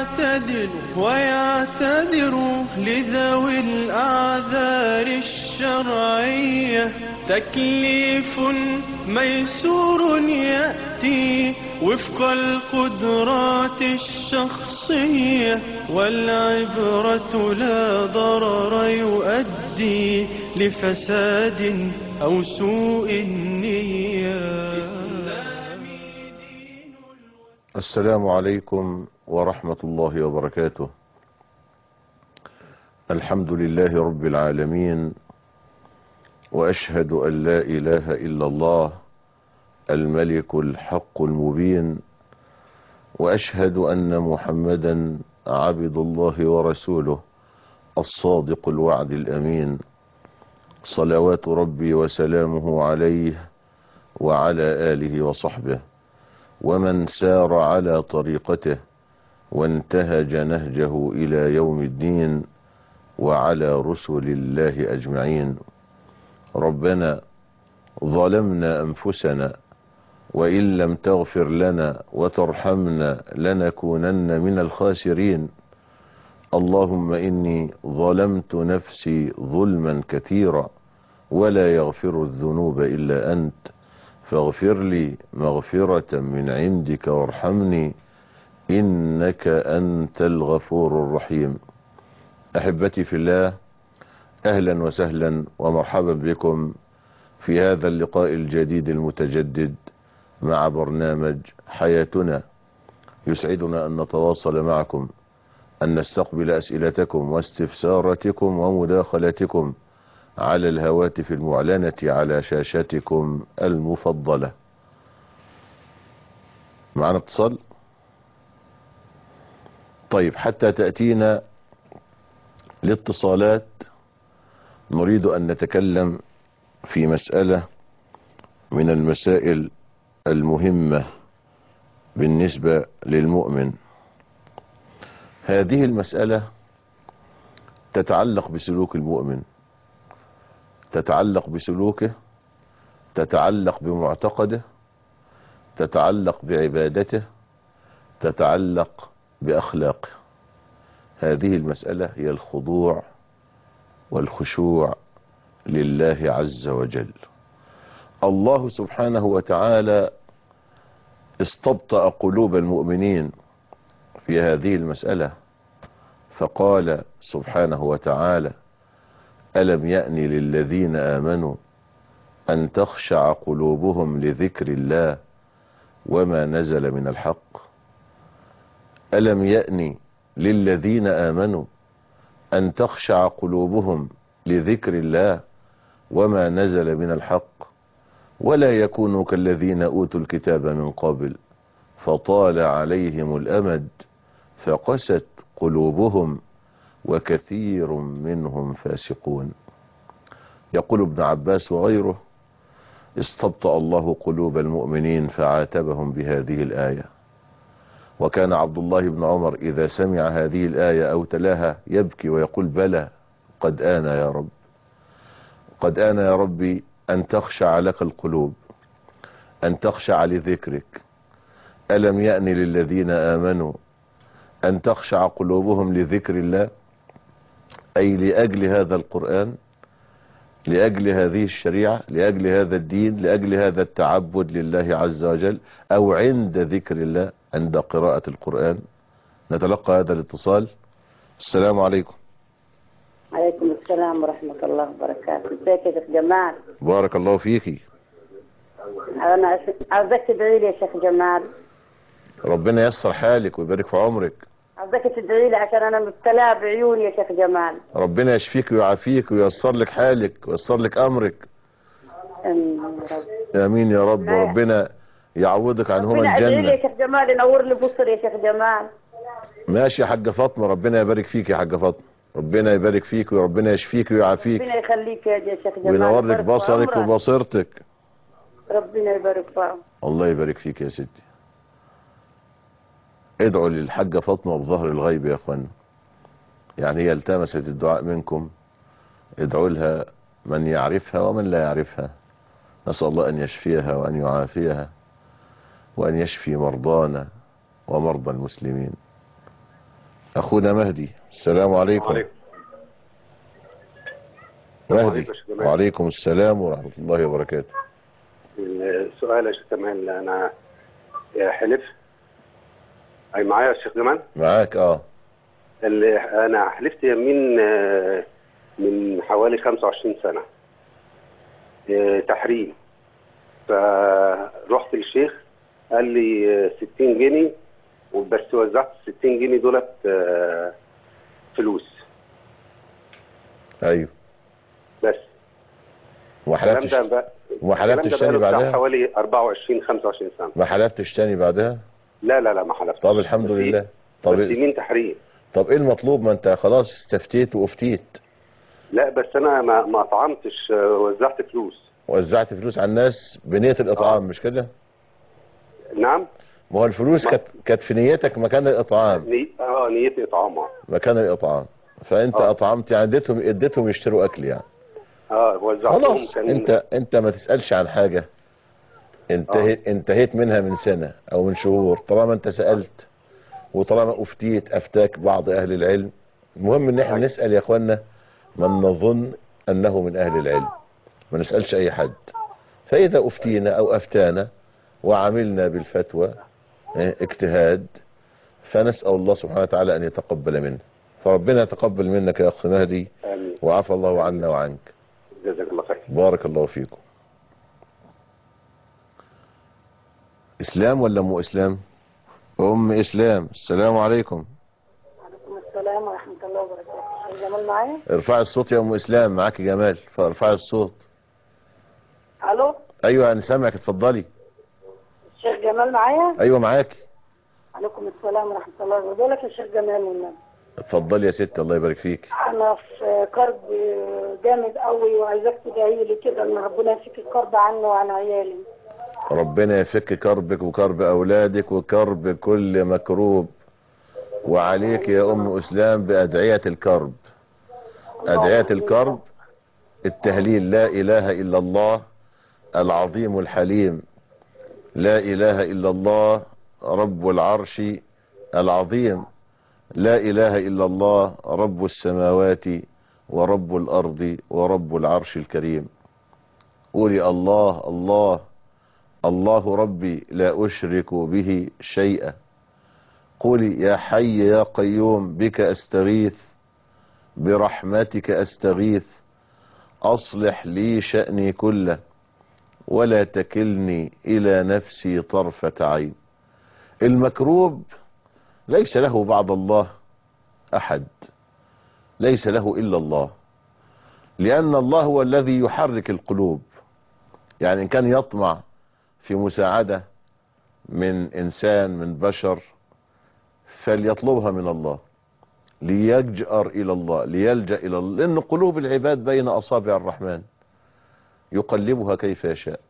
يعتدل ويعتذر لذوي الأعذار الشرعية تكليف ميسور يأتي وفق القدرات الشخصية والعبرة لا ضرر يؤدي لفساد أو سوء النية السلام عليكم ورحمة الله وبركاته الحمد لله رب العالمين وأشهد أن لا إله إلا الله الملك الحق المبين وأشهد أن محمدا عبد الله ورسوله الصادق الوعد الأمين صلوات ربي وسلامه عليه وعلى آله وصحبه ومن سار على طريقته وانتهج نهجه إلى يوم الدين وعلى رسل الله أجمعين ربنا ظلمنا أنفسنا وإن لم تغفر لنا وترحمنا لنكونن من الخاسرين اللهم إني ظلمت نفسي ظلما كثيرا ولا يغفر الذنوب إلا أنت فاغفر لي مغفرة من عندك وارحمني إنك أنت الغفور الرحيم أحبتي في الله أهلا وسهلا ومرحبا بكم في هذا اللقاء الجديد المتجدد مع برنامج حياتنا يسعدنا أن نتواصل معكم أن نستقبل أسئلتكم واستفساراتكم ومداخلتكم على الهواتف المعلنة على شاشتكم المفضلة معنا اتصال طيب حتى تأتينا الاتصالات نريد أن نتكلم في مسألة من المسائل المهمة بالنسبة للمؤمن هذه المسألة تتعلق بسلوك المؤمن تتعلق بسلوكه تتعلق بمعتقده تتعلق بعبادته تتعلق بأخلاقه هذه المسألة هي الخضوع والخشوع لله عز وجل الله سبحانه وتعالى استبطأ قلوب المؤمنين في هذه المسألة فقال سبحانه وتعالى ألم يأن للذين آمنوا أن تخشع قلوبهم لذكر الله وما نزل من الحق ألم يأن للذين آمنوا أن تخشع قلوبهم لذكر الله وما نزل من الحق ولا يكونوا كالذين أوتوا الكتاب من قبل فطال عليهم الأمد فقست قلوبهم وكثير منهم فاسقون يقول ابن عباس وغيره استبطأ الله قلوب المؤمنين فعاتبهم بهذه الآية وكان عبد الله بن عمر إذا سمع هذه الآية أو تلاها يبكي ويقول بلى قد آن يا رب قد آن يا ربي أن تخشع لك القلوب أن تخشع لذكرك ألم يأن للذين آمنوا أن تخشع قلوبهم لذكر الله أي لأجل هذا القرآن لأجل هذه الشريعة لأجل هذا الدين لأجل هذا التعبد لله عز وجل أو عند ذكر الله عند قراءة القرآن نتلقى هذا الاتصال السلام عليكم عليكم السلام ورحمة الله وبركاته ازيك يا شيخ جمال بارك الله فيكي أنا عاوزك تدعي لي يا شيخ جمال ربنا يسر حالك ويبارك في عمرك عاوزك تدعي لي عشان أنا مبتلى بعيوني يا شيخ جمال ربنا يشفيك ويعافيك وييسر لك حالك وييسر لك أمرك أمين يا رب آمين يا رب وربنا يعوضك عنهما ربنا ادعي لي يا الجنة شيخ جمال ينور لي بصري يا شيخ جمال ماشي يا حاجة فاطمة ربنا يبارك فيك يا حاجة فاطمة ربنا يبارك فيك وربنا يشفيك ويعافيك ربنا يخليك يا شيخ جمال وينور لك يبارك في بصرك عمرك. وبصيرتك ربنا يبارك في عمرك. الله يبارك فيك يا ستي ادعوا للحاجة فاطمة بظهر الغيب يا اخوانا يعني هي التمست الدعاء منكم ادعوا لها من يعرفها ومن لا يعرفها نسأل الله أن يشفيها وأن يعافيها وأن يشفي مرضانا ومرضى المسلمين اخونا مهدي السلام عليكم وعليكم. السلام مهدي عليكم يا شيخ جمال. وعليكم السلام ورحمة الله وبركاته السؤال يا شيخ جمال انا حلف اي معايا يا شيخ جمال معاك اه اللي انا حلفت يمين آه، من حوالي 25 سنه آه، تحريم فرحت للشيخ قال لي آه، 60 جنيه وبس وزعت 60 جنيه دولت آه، فلوس ايوه بس وما الكلام حلفتش ده بقى وما حلفتش الكلام ده تاني بقاله بتاع بعدها حوالي 24 25 سنه ما حلفتش تاني بعدها لا لا لا ما حلفتش طب الحمد بس- لله طب بس يمين تحريم طب ايه المطلوب ما انت خلاص استفتيت وافتيت لا بس انا ما ما اطعمتش آه، وزعت فلوس وزعت فلوس على الناس بنية الاطعام مش كده نعم ما هو الفلوس ما- كانت كانت في نيتك مكان الاطعام ني... اه نيتي اطعامها مكان الاطعام فانت آه. اطعمت يعني اديتهم اديتهم يشتروا اكل يعني اه وزعتهم خلاص كان انت انت ما تسالش عن حاجه انتهيت انتهيت منها من سنه او من شهور طالما انت سالت وطالما افتيت افتاك بعض اهل العلم المهم ان احنا أيوة. نسال يا اخوانا من نظن انه من اهل العلم ما نسالش اي حد فاذا افتينا او افتانا وعملنا بالفتوى اه، اجتهاد فنسال الله سبحانه وتعالى ان يتقبل منا فربنا يتقبل منك يا اخ مهدي امين وعفى الله عنا وعنك جزاك الله خير بارك الله فيكم اسلام ولا ام اسلام ام اسلام السلام عليكم وعليكم السلام ورحمة الله وبركاته شيخ جمال معايا ارفعي الصوت يا ام اسلام معاكي جمال فارفعي الصوت الو ايوه انا سامعك اتفضلي الشيخ جمال معايا ايوه معاكي عليكم السلام ورحمة الله وبركاته بقول لك يا شيخ جمال والنبي اتفضلي يا ست الله يبارك فيك انا في كرب جامد قوي وعايزاك تدعي لي كده ان ربنا يفك الكرب عني وعن عيالي ربنا يفك كربك وكرب اولادك وكرب كل مكروب وعليك يا ام اسلام بادعية الكرب ادعية الكرب التهليل لا اله الا الله العظيم الحليم لا اله الا الله رب العرش العظيم لا اله الا الله رب السماوات ورب الارض ورب العرش الكريم قولي الله الله الله ربي لا أشرك به شيئا قولي يا حي يا قيوم بك أستغيث برحمتك أستغيث أصلح لي شأني كله ولا تكلني إلى نفسي طرفة عين المكروب ليس له بعد الله أحد ليس له إلا الله لأن الله هو الذي يحرك القلوب يعني إن كان يطمع في مساعدة من إنسان من بشر فليطلبها من الله ليجأر إلى الله ليلجأ إلى الله لأن قلوب العباد بين أصابع الرحمن يقلبها كيف يشاء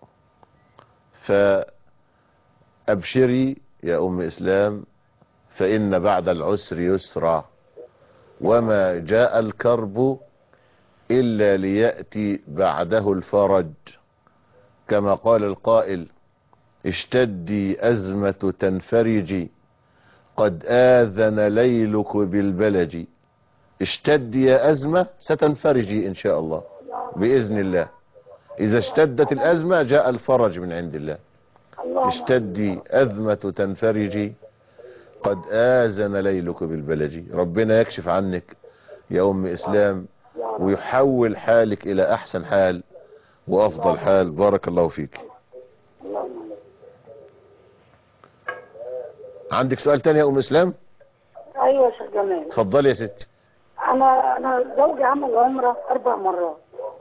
فأبشري يا أم إسلام فإن بعد العسر يسرا وما جاء الكرب إلا ليأتي بعده الفرج كما قال القائل اشتدي أزمة تنفرجي قد آذن ليلك بالبلج اشتدي يا أزمة ستنفرجي إن شاء الله بإذن الله إذا اشتدت الأزمة جاء الفرج من عند الله اشتدي أزمة تنفرجي قد آذن ليلك بالبلج ربنا يكشف عنك يا أم إسلام ويحول حالك إلى أحسن حال وأفضل حال بارك الله فيك عندك سؤال تاني يا أم إسلام ايوه يا شيخ جمال اتفضلي يا ستي انا انا زوجي عمل عمره اربع مرات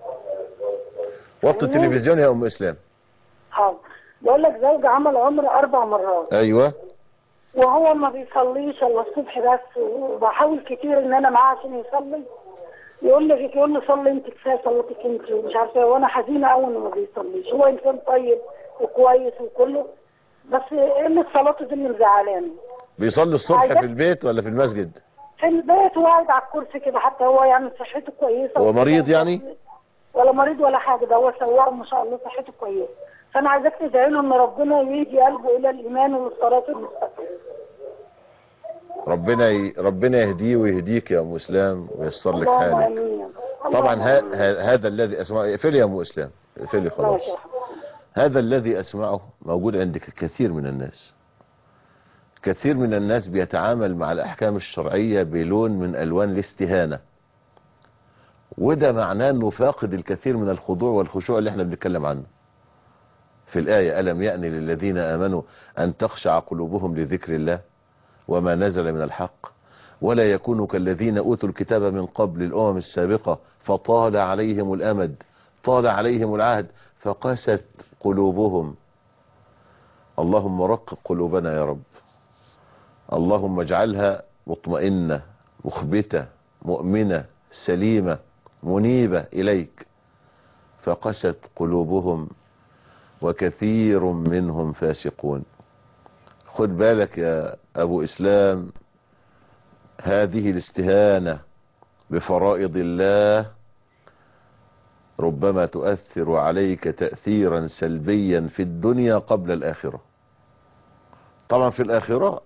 وقت التلفزيون يا أم إسلام حاضر بقول لك زوجي عمل عمره اربع مرات أيوة وهو ما بيصليش الا الصبح بس وبحاول كتير ان انا معاه عشان يصلي يقول لي يقول لي صلي انت كفايه صلاتك انت ومش عارفه إيه، وانا حزينه قوي انه ما بيصليش هو انسان طيب وكويس وكله بس قله صلاته دي اللي مزعلاني بيصلي الصبح عايزة- في البيت ولا في المسجد في البيت وقاعد على الكرسي كده حتى هو يعني صحته كويسه هو مريض يعني؟ ولا مريض ولا حاجه ده هو سواق ما شاء الله صحته كويسه فانا عايزاك تدعي له ان ربنا يهدي قلبه الى الايمان والصلاه المستقيمه ربنا ي... ربنا يهديه ويهديك يا ام اسلام وييسر لك اللهم حالك امين طبعا اللهم ها... آمين. ها... هذا الذي اسمعه اقفلي يا ام اسلام اقفلي خلاص ماشي يا حبيبي. هذا الذي اسمعه موجود عند كثير من الناس كثير من الناس بيتعامل مع الاحكام الشرعية بلون من الوان الاستهانة وده معناه انه فاقد الكثير من الخضوع والخشوع اللي احنا بنتكلم عنه في الآية ألم يأن للذين آمنوا أن تخشع قلوبهم لذكر الله وما نزل من الحق ولا يكونوا كالذين أوتوا الكتاب من قبل الأمم السابقة فطال عليهم الأمد طال عليهم العهد فقست قلوبهم اللهم رقق قلوبنا يا رب اللهم اجعلها مطمئنة مخبتة مؤمنة سليمة منيبة إليك فقست قلوبهم وكثير منهم فاسقون خد بالك يا أبو إسلام هذه الاستهانة بفرائض الله ربما تؤثر عليك تأثيرا سلبيا في الدنيا قبل الآخرة طبعا في الآخرة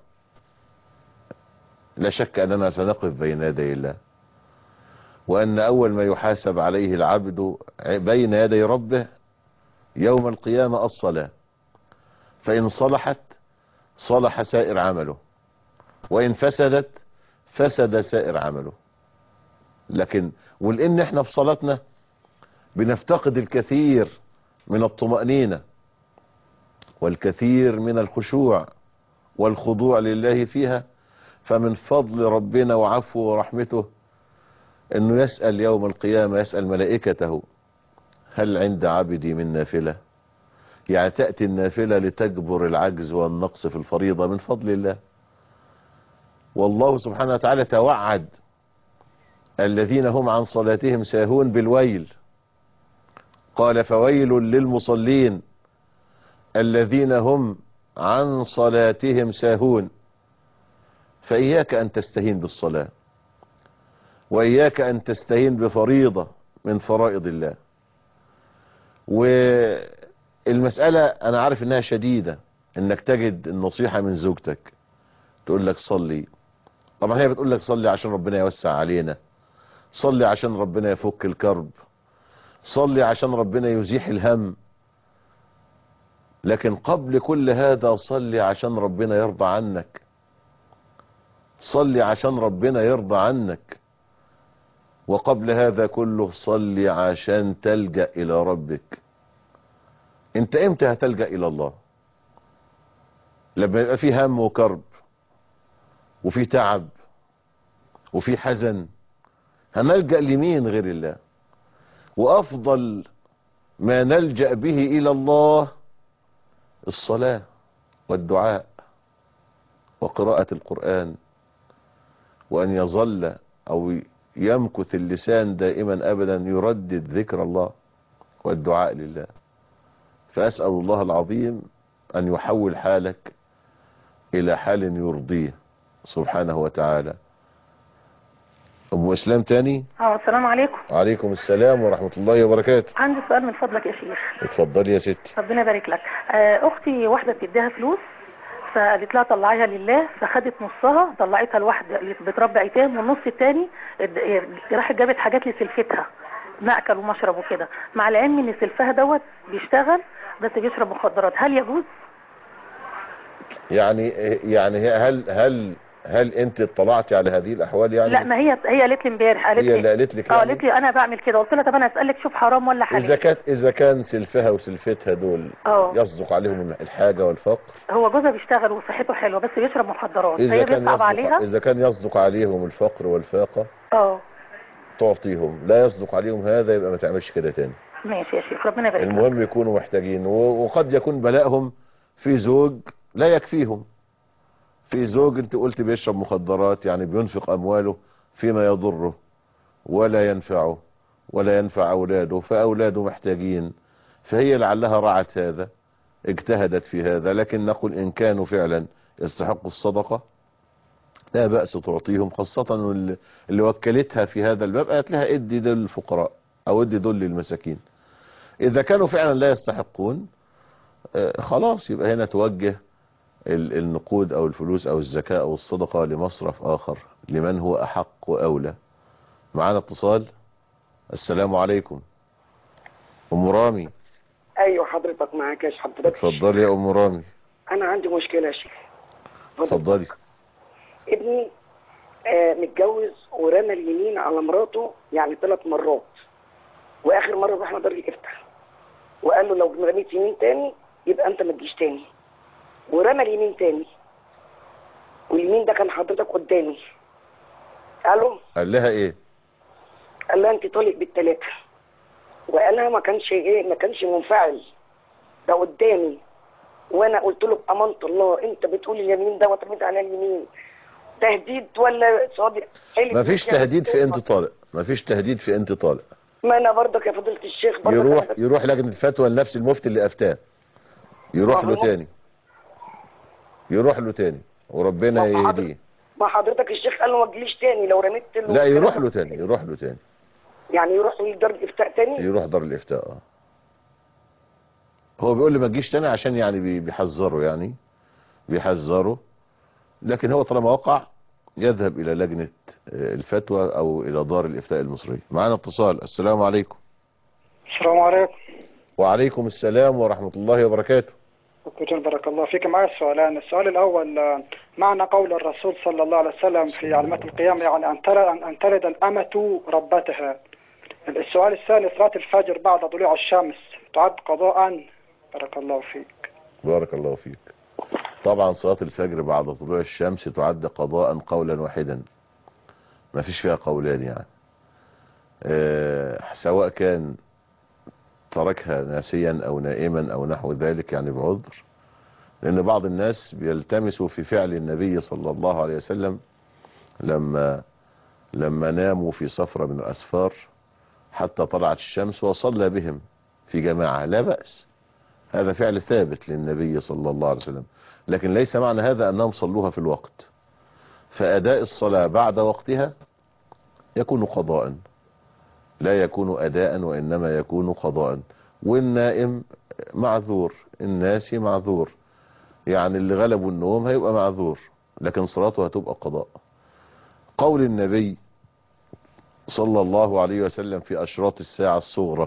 لا شك أننا سنقف بين يدي الله وأن أول ما يحاسب عليه العبد بين يدي ربه يوم القيامة الصلاة فإن صلحت صلح سائر عمله وإن فسدت فسد سائر عمله لكن ولأن احنا في صلاتنا بنفتقد الكثير من الطمأنينة والكثير من الخشوع والخضوع لله فيها فمن فضل ربنا وعفوه ورحمته انه يسأل يوم القيامة يسأل ملائكته هل عند عبدي من نافلة يعني تأتي النافلة لتجبر العجز والنقص في الفريضة من فضل الله والله سبحانه وتعالى توعد الذين هم عن صلاتهم ساهون بالويل قال فويل للمصلين الذين هم عن صلاتهم ساهون فإياك أن تستهين بالصلاة وإياك أن تستهين بفريضة من فرائض الله والمسألة أنا عارف إنها شديدة إنك تجد النصيحة من زوجتك تقول لك صلي طبعا هي بتقول لك صلي عشان ربنا يوسع علينا صلي عشان ربنا يفك الكرب صلي عشان ربنا يزيح الهم لكن قبل كل هذا صلي عشان ربنا يرضى عنك صلي عشان ربنا يرضى عنك وقبل هذا كله صلي عشان تلجأ إلى ربك انت امتى هتلجأ إلى الله لما يبقى في هم وكرب وفي تعب وفي حزن هنلجأ لمين غير الله وأفضل ما نلجأ به إلى الله الصلاة والدعاء وقراءة القرآن وأن يظل أو يمكث اللسان دائما أبدا يردد ذكر الله والدعاء لله فأسأل الله العظيم أن يحول حالك إلى حال يرضيه سبحانه وتعالى أم إسلام تاني اه السلام عليكم وعليكم السلام ورحمة الله وبركاته عندي سؤال من فضلك يا شيخ اتفضلي يا ستي ربنا يبارك لك آه، اختي واحده بتديها فلوس فقالت لها طلعيها لله فخدت نصها طلعتها لواحده اللي بتربي ايتام والنص التاني اد- راحت جابت حاجات لسلفتها مأكل ومشرب وكده مع العلم ان سلفها دوت بيشتغل بس بيشرب مخدرات هل يجوز؟ يعني يعني هي- هل هل هل انت اطلعتي على هذه الاحوال يعني لا ما هي هي قالت لي امبارح قالت هي اللي لي قالت لك اه يعني قالت لي انا بعمل كده قلت لها طب انا اسالك شوف حرام ولا اذا حلال كانت اذا كان سلفها وسلفتها دول اه يصدق عليهم الحاجة والفقر هو جوزها بيشتغل وصحته حلوه بس بيشرب مخدرات اذا فهي كان بيصعب يصدق عليها اذا كان يصدق عليهم الفقر والفاقة اه تعطيهم لا يصدق عليهم هذا يبقى ما تعملش كده تاني ماشي يا شيخ ربنا يبارك لك. المهم يكونوا محتاجين و- وقد يكون بلاءهم في زوج لا يكفيهم في زوج انت قلت بيشرب مخدرات يعني بينفق امواله فيما يضره ولا ينفعه ولا ينفع اولاده فاولاده محتاجين فهي لعلها رعت هذا اجتهدت في هذا لكن نقول ان كانوا فعلا يستحقوا الصدقة لا بأس تعطيهم خاصة اللي- اللي وكلتها في هذا الباب قالت لها ادي دول للفقراء او ادي دول للمساكين اذا كانوا فعلا لا يستحقون آه، خلاص يبقى هنا توجه ال- النقود او الفلوس او الزكاة او الصدقة لمصرف اخر لمن هو احق واولى معانا اتصال السلام عليكم ام رامي ايوه حضرتك معاك يا شيخ حضرتك اتفضلي يا ام رامي انا عندي مشكله يا شيخ اتفضلي ابني آه متجوز ورمى اليمين على مراته يعني ثلاث مرات واخر مره رحنا دار الافتاء وقال له لو رميت يمين تاني يبقى انت ما تجيش تاني ورمى اليمين تاني واليمين ده كان حضرتك قدامي قالوا قال لها ايه قال لها انت طالق بالثلاثه وقالها ما كانش ايه ما كانش منفعل ده قدامي وانا قلت له بامانه الله انت بتقول اليمين ده وترميت على اليمين تهديد ولا صادق حلف مفيش يعني تهديد في انت طالق مفيش تهديد في انت طالق ما انا برضك يا فضيله الشيخ برضك يروح أنا- يروح لجنة الفتوى لنفس المفتي اللي افتاه يروح ما له هو- تاني يروح له تاني وربنا ما حضر- يهديه ما حضرتك الشيخ قال له ما تجيليش تاني لو رميت له لا يروح له تاني يروح له تاني يعني يروح لدار الافتاء تاني يروح دار الافتاء اه هو بيقول لي ما تجيش تاني عشان يعني بي- بيحذره يعني بيحذره لكن هو طالما وقع يذهب الى لجنة آه، الفتوى او الى دار الافتاء المصرية معنا اتصال السلام عليكم السلام عليكم وعليكم السلام ورحمة الله وبركاته دكتور بارك الله فيك معي سؤالان السؤال الأول آه، معنى قول الرسول صلى الله عليه وسلم في علامات القيامة يعني أن ترى أن أن تلد الأمة ربتها السؤال الثاني صلاة الفجر بعد طلوع الشمس تعد قضاء بارك الله فيك بارك الله فيك طبعا صلاة الفجر بعد طلوع الشمس تعد قضاء قولا واحدا ما فيش فيها قولان يعني آه، سواء كان تركها ناسيا او نائما او نحو ذلك يعني بعذر لان بعض الناس بيلتمسوا في فعل النبي صلى الله عليه وسلم لما لما ناموا في صفرة من الاسفار حتى طلعت الشمس وصلى بهم في جماعة لا بأس هذا فعل ثابت للنبي صلى الله عليه وسلم لكن ليس معنى هذا أنهم صلوها في الوقت فأداء الصلاة بعد وقتها يكون قضاء لا يكون أداء وإنما يكون قضاء والنائم معذور الناسي معذور يعني اللي غلبوا النوم هيبقى معذور لكن صلاته هتبقى قضاء قول النبي صلى الله عليه وسلم في أشراط الساعة الصغرى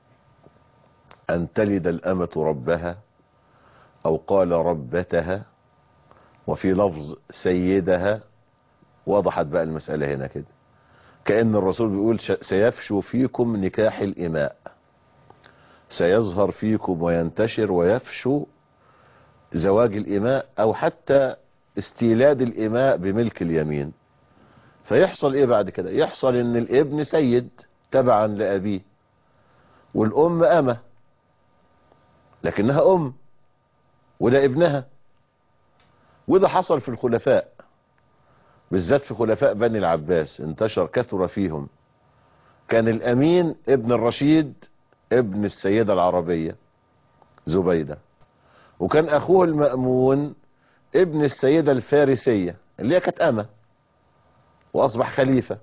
أن تلد الأمة ربها أو قال ربتها وفي لفظ سيدها وضحت بقى المسألة هنا كده كأن الرسول بيقول ش- سيفشو فيكم نكاح الإماء سيظهر فيكم وينتشر ويفشو زواج الإماء أو حتى استيلاد الإماء بملك اليمين فيحصل إيه بعد كده يحصل إن الابن سيد تبعا لأبيه والأم أمه لكنها أم وده ابنها وده حصل في الخلفاء بالذات في خلفاء بني العباس انتشر كثر فيهم كان الأمين ابن الرشيد ابن السيدة العربية زبيدة وكان أخوه المأمون ابن السيدة الفارسية اللي هي كانت أمة وأصبح خليفة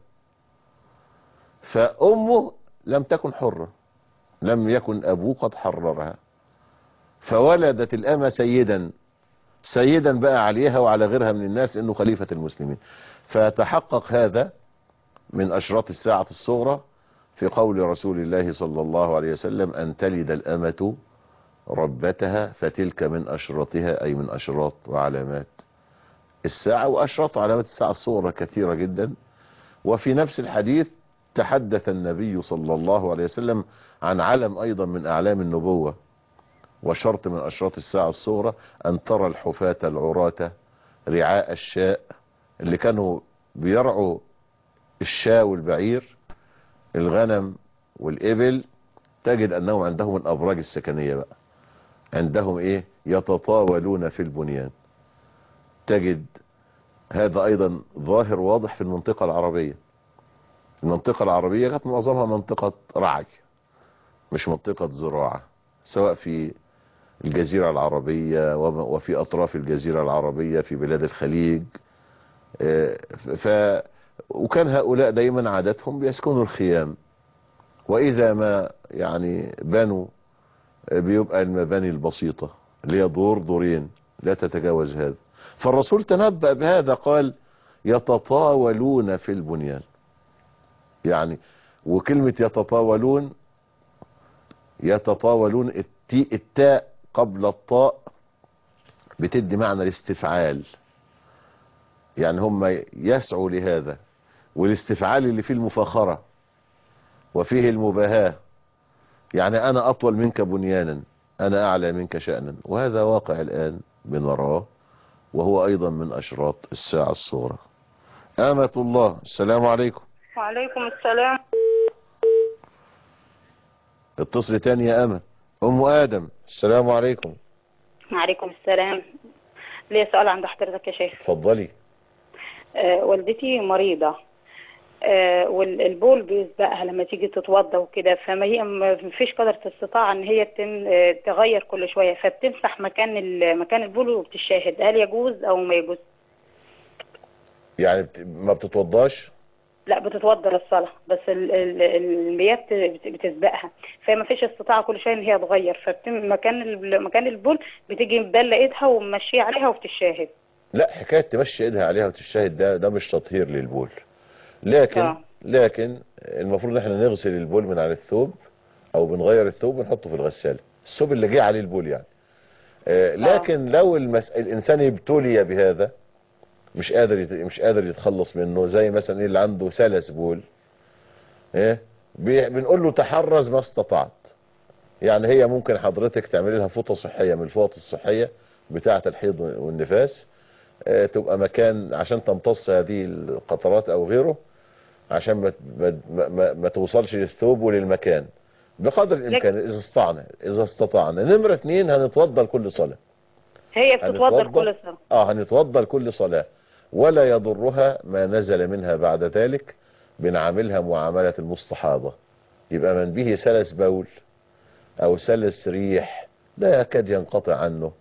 فأمه لم تكن حرة لم يكن أبوه قد حررها فولدت الأمة سيدا سيدا بقى عليها وعلى غيرها من الناس انه خليفة المسلمين فتحقق هذا من اشراط الساعة الصغرى في قول رسول الله صلى الله عليه وسلم ان تلد الامة ربتها فتلك من اشراطها اي من اشراط وعلامات الساعة واشراط وعلامات الساعة الصغرى كثيرة جدا وفي نفس الحديث تحدث النبي صلى الله عليه وسلم عن علم ايضا من اعلام النبوة وشرط من أشراط الساعة الصغرى أن ترى الحفاة العراة رعاء الشاء اللي كانوا بيرعوا الشاة والبعير الغنم والإبل تجد أنهم عندهم الأبراج السكنية بقى عندهم إيه يتطاولون في البنيان تجد هذا أيضا ظاهر واضح في المنطقة العربية المنطقة العربية كانت معظمها منطقة رعي مش منطقة زراعة سواء في الجزيرة العربية وما- وفي أطراف الجزيرة العربية في بلاد الخليج آه، ف وكان هؤلاء دايما عادتهم بيسكنوا الخيام وإذا ما يعني بنوا آه، بيبقى المباني البسيطة اللي هي دور دورين لا تتجاوز هذا فالرسول تنبأ بهذا قال يتطاولون في البنيان يعني وكلمة يتطاولون يتطاولون التي التاء قبل الطاء بتدي معنى الاستفعال يعني هم يسعوا لهذا والاستفعال اللي فيه المفاخرة وفيه المباهاة يعني انا اطول منك بنيانا انا اعلى منك شأنا وهذا واقع الان بنراه وهو ايضا من اشراط الساعة الصغرى امة الله السلام عليكم وعليكم السلام اتصل تاني يا امة ام ادم السلام عليكم وعليكم السلام ليه سؤال عند حضرتك يا شيخ اتفضلي آه والدتي مريضة آه والبول بيسبقها لما تيجي تتوضى وكده فما هي ما فيش قدرة استطاعة ان هي تم آه تغير كل شوية فبتمسح مكان ال- مكان البول وبتشاهد هل يجوز او ما يجوز يعني بت- ما بتتوضاش لا بتتوضى للصلاة بس ال- ال- المياه بت- بتسبقها فما فيش استطاعة كل شوية ان هي تغير فبتم مكان ال- مكان البول بتيجي مبلة ايدها وممشيه عليها وبتشاهد لا حكاية تمشي ايدها عليها وتشتهد ده ده مش تطهير للبول لكن آه. لكن المفروض ان احنا نغسل البول من على الثوب او بنغير الثوب ونحطه في الغسالة الثوب اللي جه عليه البول يعني آه لكن لو المس... الانسان ابتلي بهذا مش قادر يت... مش قادر يتخلص منه زي مثلا ايه اللي عنده سلس بول ايه بي... بنقول له تحرز ما استطعت يعني هي ممكن حضرتك تعملي لها فوطه صحيه من الفوط الصحيه بتاعه الحيض والنفاس آه، تبقى مكان عشان تمتص هذه القطرات او غيره عشان ما ما ما, ما توصلش للثوب وللمكان بقدر الامكان اذا استطعنا اذا استطعنا نمره اتنين هنتوضى لكل صلاه هي بتتوضى هنتوضى؟ كل سنة اه هنتوضى لكل صلاه ولا يضرها ما نزل منها بعد ذلك بنعاملها معامله المستحاضه يبقى من به سلس بول او سلس ريح لا يكاد ينقطع عنه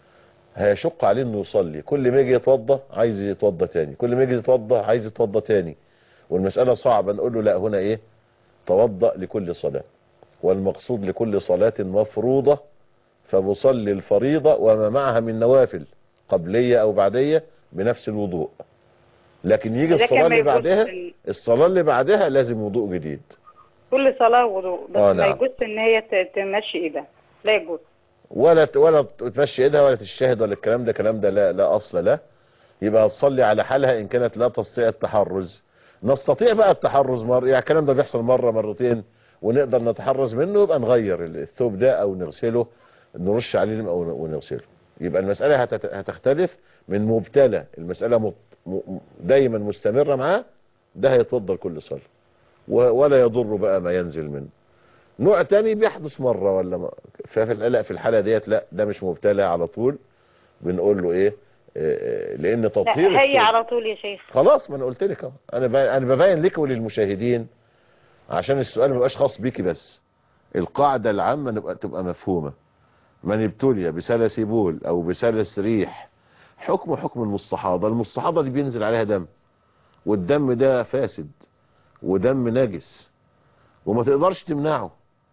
هيشق عليه انه يصلي كل ما يجي يتوضى عايز يتوضى تاني كل ما يجي يتوضى عايز يتوضى تاني والمسألة صعبة نقول له لا هنا ايه توضأ لكل صلاة والمقصود لكل صلاة مفروضة فبصلي الفريضة وما معها من نوافل قبلية او بعدية بنفس الوضوء لكن يجي إذا كان الصلاة ما اللي يجوز بعدها ال- الصلاة اللي بعدها لازم وضوء جديد كل صلاة وضوء بس آه، ما نعم. يجوز ان هي ت- تمشي ايدها لا يجوز ولا ت- ولا تمشي ايدها ولا تشتهد ولا الكلام ده كلام ده لا لا اصل له يبقى تصلي على حالها ان كانت لا تستطيع التحرز نستطيع بقى التحرز مره يعني الكلام ده بيحصل مره مرتين ونقدر نتحرز منه يبقى نغير الثوب ده او نغسله نرش عليه الماء ون- ونغسله يبقى المساله هتت- هتختلف من مبتلى المساله مت- م- دايما مستمره معاه ده هيتفضل كل صلاه و- ولا يضر بقى ما ينزل منه نوع تاني بيحدث مرة ولا ما ففي لا في الحالة ديت لا ده مش مبتلى على طول بنقول له ايه آه، آه، لان تطهير لا هي الثوب- على طول يا شيخ خلاص ما انا قلت لك اهو انا ب- انا ببين لك وللمشاهدين عشان السؤال ما يبقاش خاص بيكي بس القاعدة العامة نبقى تبقى مفهومة من ابتلي بسلس بول او بسلس ريح حكم حكم المستحاضة المستحاضة دي بينزل عليها دم والدم ده فاسد ودم نجس وما تقدرش تمنعه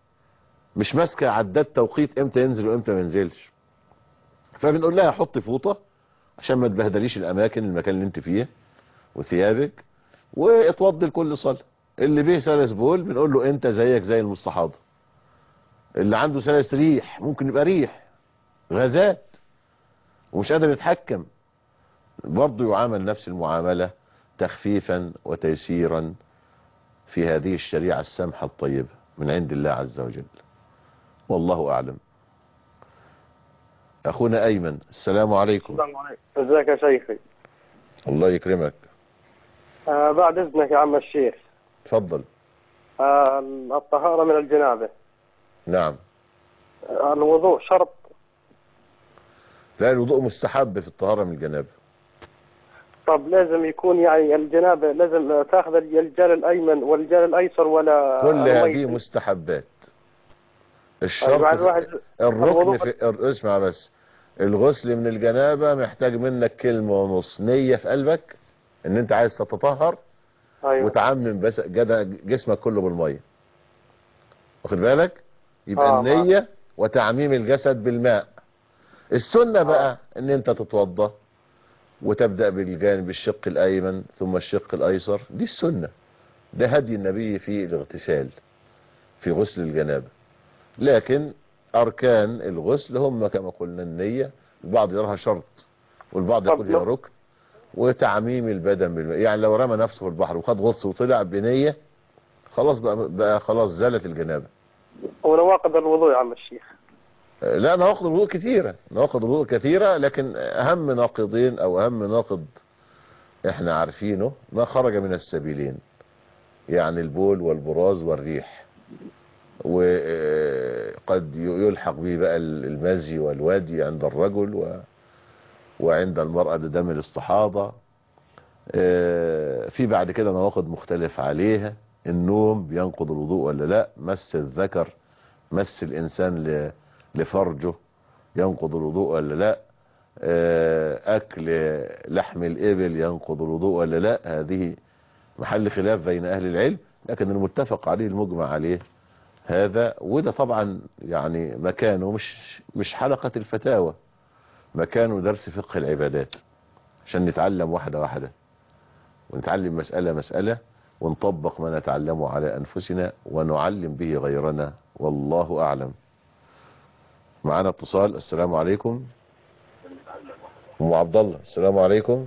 مش ماسكه عداد توقيت امتى ينزل وامتى ما ينزلش فبنقول لها حطي فوطه عشان ما تبهدليش الاماكن المكان اللي انت فيه وثيابك واتوضي لكل صلاه اللي بيه سلس بول بنقول له انت زيك زي المستحاضه اللي عنده سلس ريح ممكن يبقى ريح غازات ومش قادر يتحكم برضه يعامل نفس المعامله تخفيفا وتيسيرا في هذه الشريعه السمحه الطيبه من عند الله عز وجل والله اعلم اخونا ايمن السلام عليكم السلام عليكم ازيك يا شيخي الله يكرمك آه بعد اذنك يا عم الشيخ تفضل آه الطهارة من الجنابة نعم آه الوضوء شرط لا الوضوء مستحب في الطهارة من الجنابة طب لازم يكون يعني الجنابة لازم تاخذ الجال الأيمن والجال الأيسر ولا كل هذه الميسر؟ مستحبات أيوة، الشرط بعد في واحد الركن الوضوء- في ال- اسمع بس الغسل من الجنابة محتاج منك كلمة ونص نية في قلبك ان انت عايز تتطهر أيوة. وتعمم بس جد- جسمك كله بالمية واخد بالك يبقى آه، النية وتعميم الجسد بالماء السنة بقى ان انت تتوضى وتبدأ بالجانب الشق الايمن ثم الشق الايسر دي السنة ده هدي النبي في الاغتسال في غسل الجنابة لكن اركان الغسل هم كما قلنا النية البعض يراها شرط والبعض طب يقول هي لو- ركن وتعميم البدن بالماء يعني لو رمى نفسه في البحر وخد غطس وطلع بنية خلاص بقى, بقى خلاص زالت الجنابة ونواقض الوضوء يا عم الشيخ لا نواقض الوضوء كثيرة نواقض الوضوء كثيرة لكن أهم ناقضين أو أهم ناقض احنا عارفينه ما خرج من السبيلين يعني البول والبراز والريح وقد يلحق به بقى المزي والودي عند الرجل و وعند المرأة لدم الاستحاضة آه، في بعد كده نواقض مختلف عليها النوم بينقض الوضوء ولا لا مس الذكر مس الإنسان ل- لفرجه ينقض الوضوء ولا لا آه، أكل لحم الإبل ينقض الوضوء ولا لا هذه محل خلاف بين أهل العلم لكن المتفق عليه المجمع عليه هذا وده طبعا يعني مكانه مش مش حلقة الفتاوى مكانه درس فقه العبادات عشان نتعلم واحدة واحدة ونتعلم مسألة مسألة ونطبق ما نتعلمه على أنفسنا ونعلم به غيرنا والله أعلم معنا اتصال السلام عليكم أم عبد الله السلام عليكم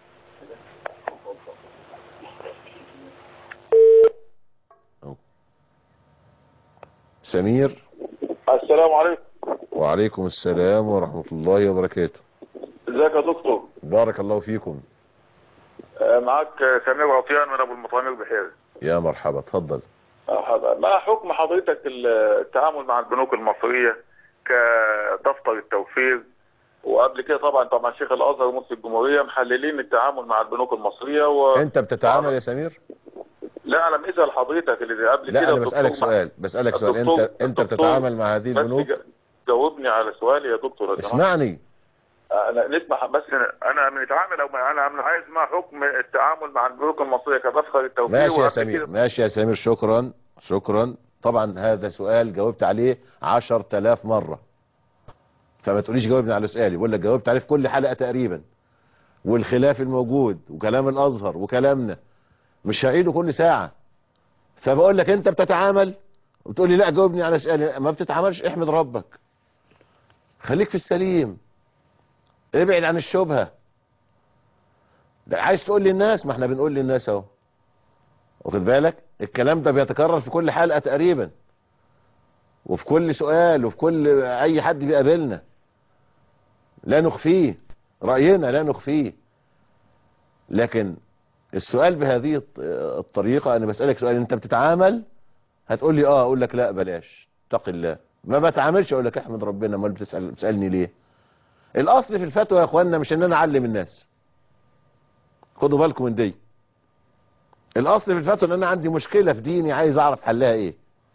سمير السلام عليكم وعليكم السلام ورحمة الله وبركاته ازيك يا دكتور بارك الله فيكم آه، معاك آه، سمير عطيان من ابو المطامير بحيري يا مرحبا اتفضل آه، حضر- ما حكم حضرتك التعامل مع البنوك المصرية كدفتر التوفير وقبل كده طبعا طبعا شيخ الازهر ومفتي الجمهورية محللين التعامل مع البنوك المصرية و... انت بتتعامل يا سمير لا انا بنسال حضرتك اللي قبل لا كده انا الدكتور بسألك مع- سؤال بسألك سؤال الدكتور- انت انت الدكتور بتتعامل مع هذه بس البنوك جا- جاوبني على سؤالي يا دكتور لو سمحت. اسمعني انا نسمع بس انا بنتعامل او انا انا عايز ما حكم التعامل مع البنوك المصريه كدفتر التوفير ماشي يا وقبل سمير كده- ماشي يا سمير شكرا شكرا طبعا هذا سؤال جاوبت عليه عشر تلاف مرة فما تقوليش جاوبني على سؤالي بقول لك جاوبت عليه في كل حلقة تقريبا والخلاف الموجود وكلام الازهر وكلامنا مش هعيده كل ساعة فبقول لك انت بتتعامل وتقول لي لا جاوبني على سؤالي ما بتتعاملش احمد ربك خليك في السليم ابعد عن الشبهة لا عايز تقول للناس ما احنا بنقول للناس اهو واخد بالك الكلام ده بيتكرر في كل حلقة تقريبا وفي كل سؤال وفي كل اي حد بيقابلنا لا نخفيه رأينا لا نخفيه لكن السؤال بهذه الط- الطريقة انا بسألك سؤال انت بتتعامل هتقول لي اه اقول لك لا بلاش اتق الله ما بتعاملش اقول لك احمد ربنا امال بتسأل بتسألني ليه الاصل في الفتوى يا اخوانا مش ان انا اعلم الناس خدوا بالكم من دي الاصل في الفتوى ان انا عندي مشكلة في ديني عايز اعرف حلها ايه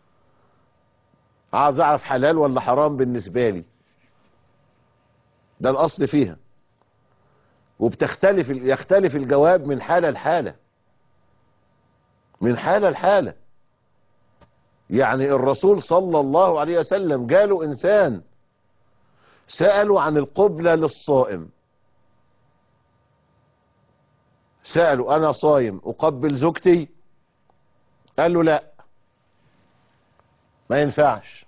عايز اعرف حلال ولا حرام بالنسبة لي ده الاصل فيها وبتختلف يختلف الجواب من حالة لحالة من حالة لحالة يعني الرسول صلى الله عليه وسلم جاله انسان سألوا عن القبلة للصائم سألوا انا صايم اقبل زوجتي قال له لا ما ينفعش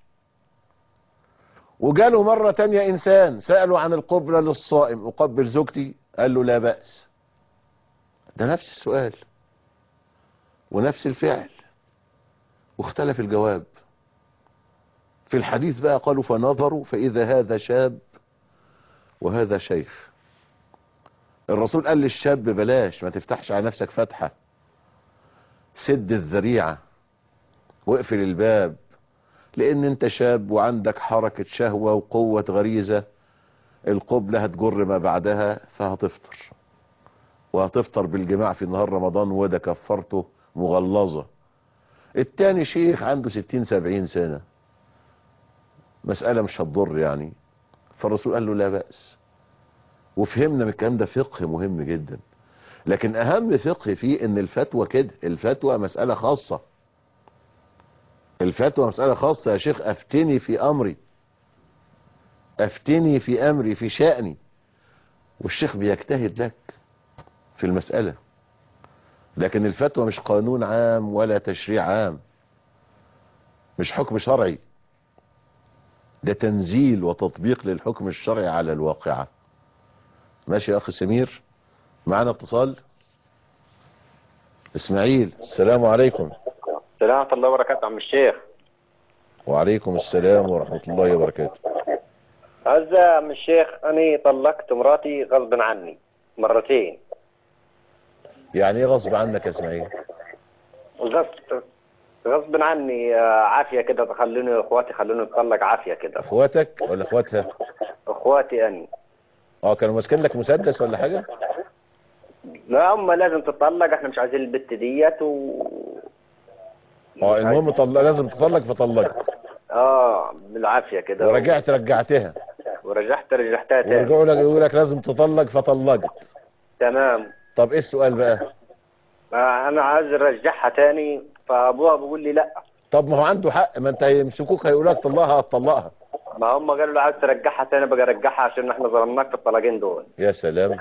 وجاله مرة تانية انسان سألوا عن القبلة للصائم اقبل زوجتي قال له لا بأس ده نفس السؤال ونفس الفعل واختلف الجواب في الحديث بقى قالوا فنظروا فإذا هذا شاب وهذا شيخ الرسول قال للشاب بلاش ما تفتحش على نفسك فتحة سد الذريعة واقفل الباب لان انت شاب وعندك حركة شهوة وقوة غريزة القبلة هتجر ما بعدها فهتفطر وهتفطر بالجماع في نهار رمضان وده كفرته مغلظة التاني شيخ عنده ستين سبعين سنة مسألة مش هتضر يعني فالرسول قال له لا بأس وفهمنا من الكلام ده فقه مهم جدا لكن اهم فقه فيه ان الفتوى كده الفتوى مسألة خاصة الفتوى مسألة خاصة يا شيخ افتني في امري افتني في امري في شأني والشيخ بيجتهد لك في المسألة لكن الفتوى مش قانون عام ولا تشريع عام مش حكم شرعي ده تنزيل وتطبيق للحكم الشرعي على الواقعة ماشي يا اخي سمير معنا اتصال اسماعيل السلام عليكم السلام ورحمة الله وبركاته عم الشيخ وعليكم السلام ورحمة الله وبركاته عز يا عم الشيخ أنا طلقت مراتي غصب عني مرتين يعني ايه غصب عنك يا اسماعيل غصب غصب عني آه، عافية كده تخلوني اخواتي خلوني اتطلق عافية كده اخواتك ولا اخواتها اخواتي اني اه كانوا ماسكين لك مسدس ولا حاجة لا هم لازم تطلق احنا مش عايزين البت ديت و اه المهم طلق لازم تطلق فطلقت اه بالعافية كده ورجعت رجعتها ورجعت رجعتها تاني ورجعوا لك يقول لك لازم تطلق فطلقت تمام طب ايه السؤال بقى آه، انا عايز ارجعها تاني فابوها بيقول لي لا طب ما هو عنده حق ما انت هيمسكوك هيقول لك طلقها هتطلقها ما هم قالوا له عايز ترجعها تاني بقى رجعها عشان احنا ظلمناك في الطلاقين دول يا سلام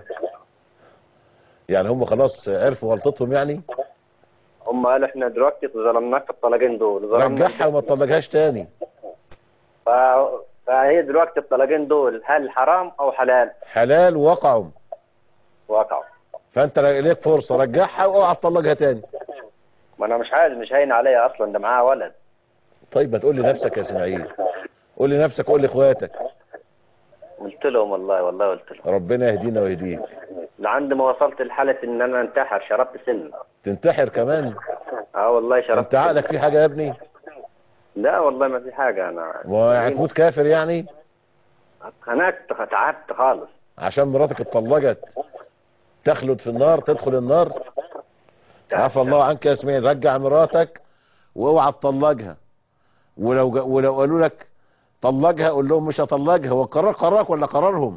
يعني هم خلاص عرفوا غلطتهم يعني هم قالوا احنا دلوقتي ظلمناك في الطلاقين دول ظلمنا رجعها وما تطلقهاش تاني ف... فهي دلوقتي الطلاقين دول هل حرام او حلال حلال وقعوا واقع فانت ليك فرصة رجعها واوعى تطلقها تاني ما انا مش عايز مش هين عليا اصلا ده معاها ولد طيب ما تقول لي نفسك يا اسماعيل قول لي نفسك قول لاخواتك قلت لهم والله والله قلت لهم ربنا يهدينا ويهديك لعند ما وصلت لحالة ان انا انتحر شربت سن تنتحر كمان اه والله شربت انت عقلك في حاجة يا ابني لا والله ما في حاجة انا وهتموت كافر يعني اتخنقت تعبت خالص عشان مراتك اتطلقت تخلد في النار تدخل النار عفى الله عنك يا اسماعيل رجع مراتك واوعى تطلقها ولو جا ولو قالوا لك طلقها قول لهم مش هطلقها هو القرار قرارك ولا قرارهم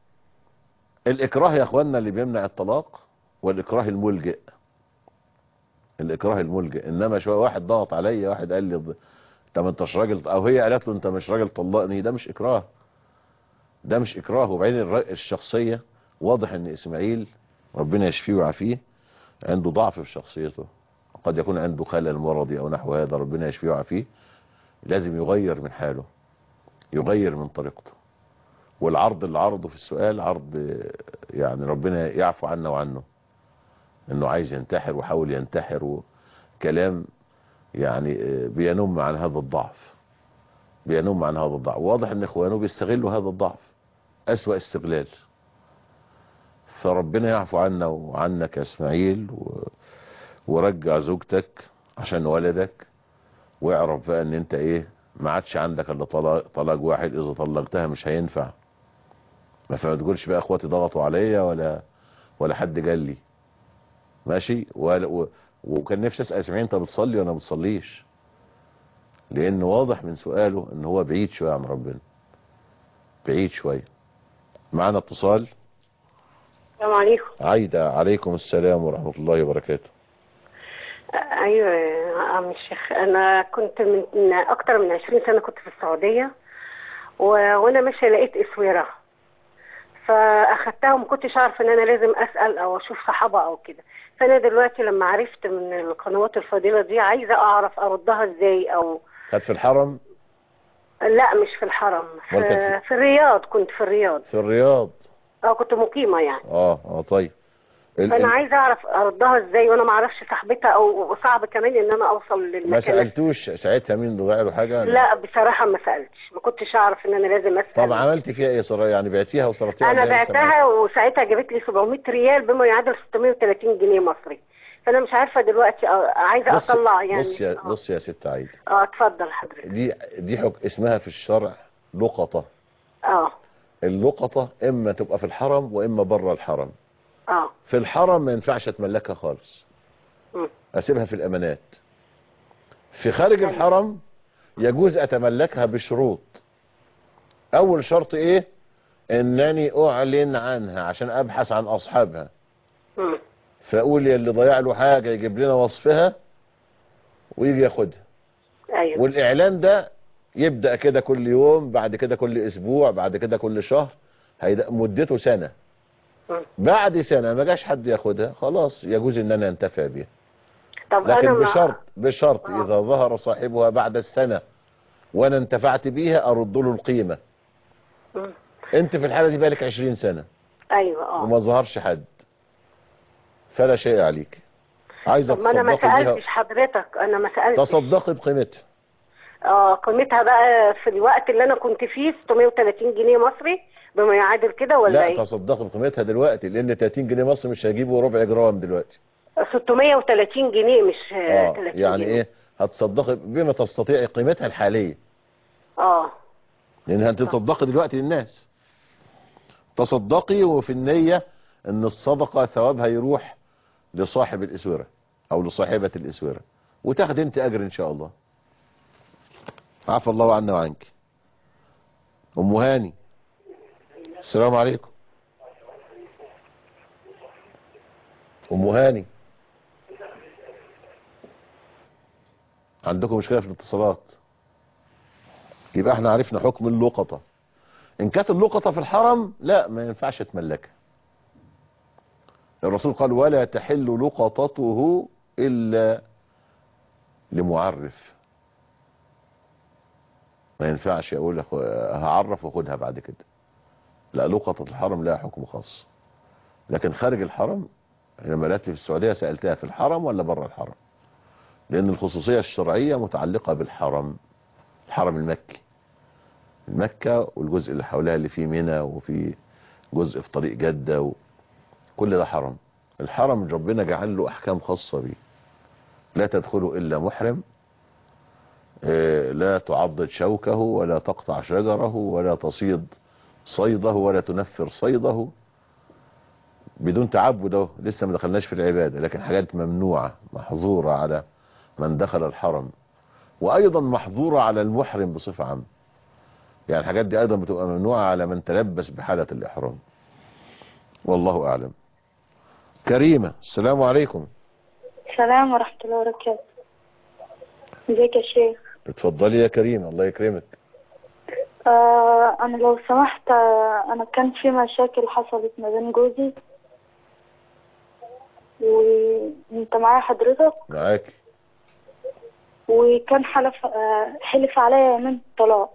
الاكراه يا اخوانا اللي بيمنع الطلاق والاكراه الملجئ الاكراه الملجئ انما شويه واحد ضغط عليا واحد قال لي ض- انت ما انتش راجل او هي قالت له انت مش راجل طلقني ده مش اكراه ده مش اكراه وبعدين الر- الشخصيه واضح ان اسماعيل ربنا يشفيه ويعافيه عنده ضعف في شخصيته قد يكون عنده خلل مرضي او نحو هذا ربنا يشفيه ويعافيه لازم يغير من حاله يغير من طريقته والعرض اللي عرضه في السؤال عرض آه، يعني ربنا يعفو عنا وعنه انه عايز ينتحر وحاول ينتحر وكلام يعني آه، بينم عن هذا الضعف بينم عن هذا الضعف واضح ان اخوانه بيستغلوا هذا الضعف اسوأ استغلال فربنا يعفو عنا وعنك يا اسماعيل و... ورجع زوجتك عشان ولدك واعرف بقى ان انت ايه ما عادش عندك الا طلاق طلاق واحد اذا طلقتها مش هينفع ما فما تقولش بقى اخواتي ضغطوا عليا ولا ولا حد قال لي ماشي ولا و... وكان نفسي اسال اسماعيل انت بتصلي ولا ما بتصليش لان واضح من سؤاله ان هو بعيد شويه عن ربنا بعيد شويه معانا اتصال السلام عليكم عايدة عليكم السلام ورحمة الله وبركاته ايوه يا عم الشيخ انا كنت من من اكتر من 20 سنه كنت في السعوديه و... وانا ماشيه لقيت اسوره فاخدتها وما كنتش اعرف ان انا لازم اسال او اشوف صحابه او كده فانا دلوقتي لما عرفت من القنوات الفضيله دي عايزه اعرف اردها ازاي او كانت في الحرم لا مش في الحرم أمال كانت في, في الرياض كنت في الرياض في الرياض اه كنت مقيمه يعني اه اه طيب ال- فانا ال- عايزه اعرف اردها ازاي وانا ما اعرفش صاحبتها او صعب كمان ان انا اوصل للمكان ما سألتوش ساعتها مين ضيع له حاجة لا بصراحة ما سألتش ما كنتش أعرف إن أنا لازم أسأل طب عملتي فيها ايه صراحة يعني بعتيها وصرفتيها أنا ولا لسه بعتها وساعتها جابت لي 700 ريال بما يعادل 630 جنيه مصري فأنا مش عارفة دلوقتي أ- عايزة بص أطلع يعني بص يا بص يا ست عايدة اه اتفضل حضرتك دي دي حك... اسمها في الشرع لقطة اه اللقطة اما تبقى في الحرم واما بره الحرم اه في الحرم ما ينفعش اتملكها خالص مم. اسيبها في الامانات في خارج الحرم يجوز اتملكها بشروط اول شرط ايه انني اعلن عنها عشان ابحث عن اصحابها مم. فاقول يا اللي ضيع له حاجة يجيب لنا وصفها ويجي ياخدها أيوه والاعلان ده يبدأ كده كل يوم بعد كده كل اسبوع بعد كده كل شهر هيدا مدته سنة بعد سنة ما جاش حد ياخدها خلاص يجوز ان انا انتفع بيها طب لكن انا مع- بشرط بشرط اذا ظهر صاحبها بعد السنة وانا انتفعت بيها ارد له القيمة مم. انت في الحالة دي بالك 20 سنة ايوه اه وما ظهرش حد فلا شيء عليك عايزة طب ما انا ما تصدقي بيها سالتش حضرتك انا ما سالتش تصدقي بقيمتها اه قيمتها بقى في الوقت اللي انا كنت فيه 630 جنيه مصري بما يعادل كده ولا لا ايه تصدقي بقيمتها دلوقتي لان 30 جنيه مصر مش هيجيبوا ربع جرام دلوقتي 630 جنيه مش آه اه 30 يعني جنيه. ايه هتصدقي بما تستطيعي قيمتها الحالية اه لانها انت تصدقي دلوقتي للناس تصدقي وفي النية ان الصدقة ثوابها يروح لصاحب الاسورة او لصاحبة الاسورة وتاخد انت اجر ان شاء الله عفى الله عنا وعنك ام هاني السلام عليكم ام هاني عندكم مشكلة في الاتصالات يبقى احنا عرفنا حكم اللقطة ان كانت اللقطة في الحرم لا ما ينفعش تملكها الرسول قال ولا تحل لقطته الا لمعرف ما ينفعش اقول أخو- هعرف واخدها بعد كده لا لقطة الحرم لها حكم خاص لكن خارج الحرم لما لقيت في السعودية سألتها في الحرم ولا بره الحرم لان الخصوصية الشرعية متعلقة بالحرم الحرم المكي مكة والجزء اللي حولها اللي فيه منى وفي جزء في طريق جدة و... كل ده حرم الحرم ربنا جعل له احكام خاصة بيه لا تدخله الا محرم آه، لا تعضد شوكه ولا تقطع شجره ولا تصيد صيده ولا تنفر صيده بدون تعبد اهو لسه ما دخلناش في العبادة لكن حاجات ممنوعة محظورة على من دخل الحرم وايضا محظورة على المحرم بصفة عامة يعني الحاجات دي ايضا بتبقى ممنوعة على من تلبس بحالة الاحرام والله اعلم كريمة السلام عليكم السلام ورحمة الله وبركاته ازيك يا شيخ اتفضلي يا كريمة الله يكرمك آه أنا لو سمحت آه أنا كان في مشاكل حصلت ما بين جوزي وانت معايا حضرتك معاك وكان حلف آه حلف عليا يمين طلاق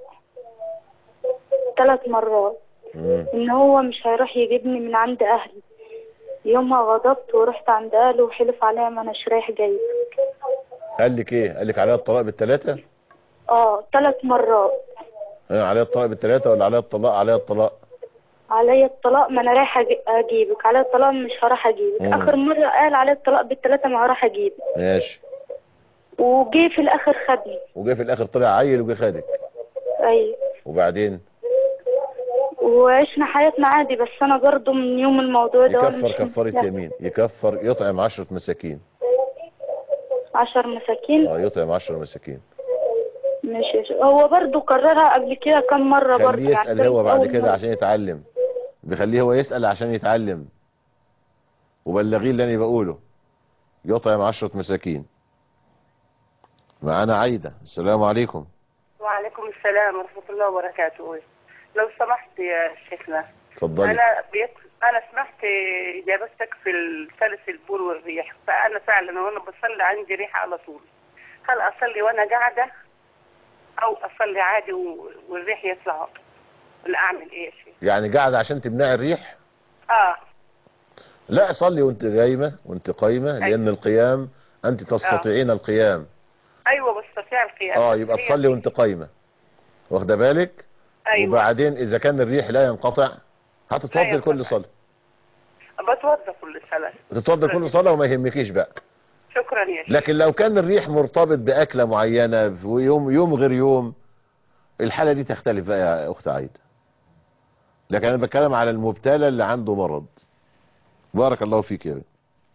ثلاث مرات مم. ان هو مش هيروح يجيبني من عند اهلي يومها غضبت ورحت عند اهله وحلف عليا ما اناش رايح جاي قال لك ايه قال لك عليها الطلاق بالثلاثة اه ثلاث مرات اه عليها الطلاق بالثلاثة ولا عليها الطلاق عليها الطلاق عليا الطلاق ما انا رايحه أجي- اجيبك عليا الطلاق مش هروح اجيبك مم. اخر مره قال عليا الطلاق بالثلاثه ما هروح اجيبك ماشي وجي في الاخر خدني وجه في الاخر طلع عيل وجه خدك ايوه وبعدين وعشنا حياتنا عادي بس انا برضه من يوم الموضوع ده وأنا يكفر مش كفارة مرتاحة. يمين يكفر يطعم عشرة مساكين عشر مساكين اه يطعم عشرة مساكين ماشي هو برضه كررها قبل كده كم مره برضه خليه يسأل يعني هو بعد أول كده مرة. عشان يتعلم بخليه هو يسأل عشان يتعلم وبلغيه اللي انا بقوله يطعم عشرة مساكين معانا عايدة السلام عليكم وعليكم السلام ورحمة الله وبركاته لو سمحت يا شيخنا اتفضلي أنا بيك... أنا سمعت إجابتك في ثالث البول والريح فأنا فعلا وأنا بصلي عندي ريح على طول هل أصلي وأنا قاعدة أو أصلي عادي و... والريح يطلع ولا أعمل إيه يا شيخ؟ يعني قاعد عشان تمنع الريح آه لا صلي وانت قايمة وانت قايمة لان القيام انت تستطيعين القيام أيوة بستطيع القيام اه يبقى هي- تصلي وانت قايمة واخده بالك أيوة وبعدين اذا كان الريح لا ينقطع لا هتتوضي ينقطع. لكل صلاة بتوضى كل صلاة تتوضي لكل صلاة وما يهمكيش بقى شكرا يا شيخ لكن لو كان الريح مرتبط بأكلة معينة في يوم يوم غير يوم الحالة دي تختلف بقى يا أخت عايدة لكن أنا بتكلم على المبتلى اللي عنده مرض بارك الله فيك يا بنت.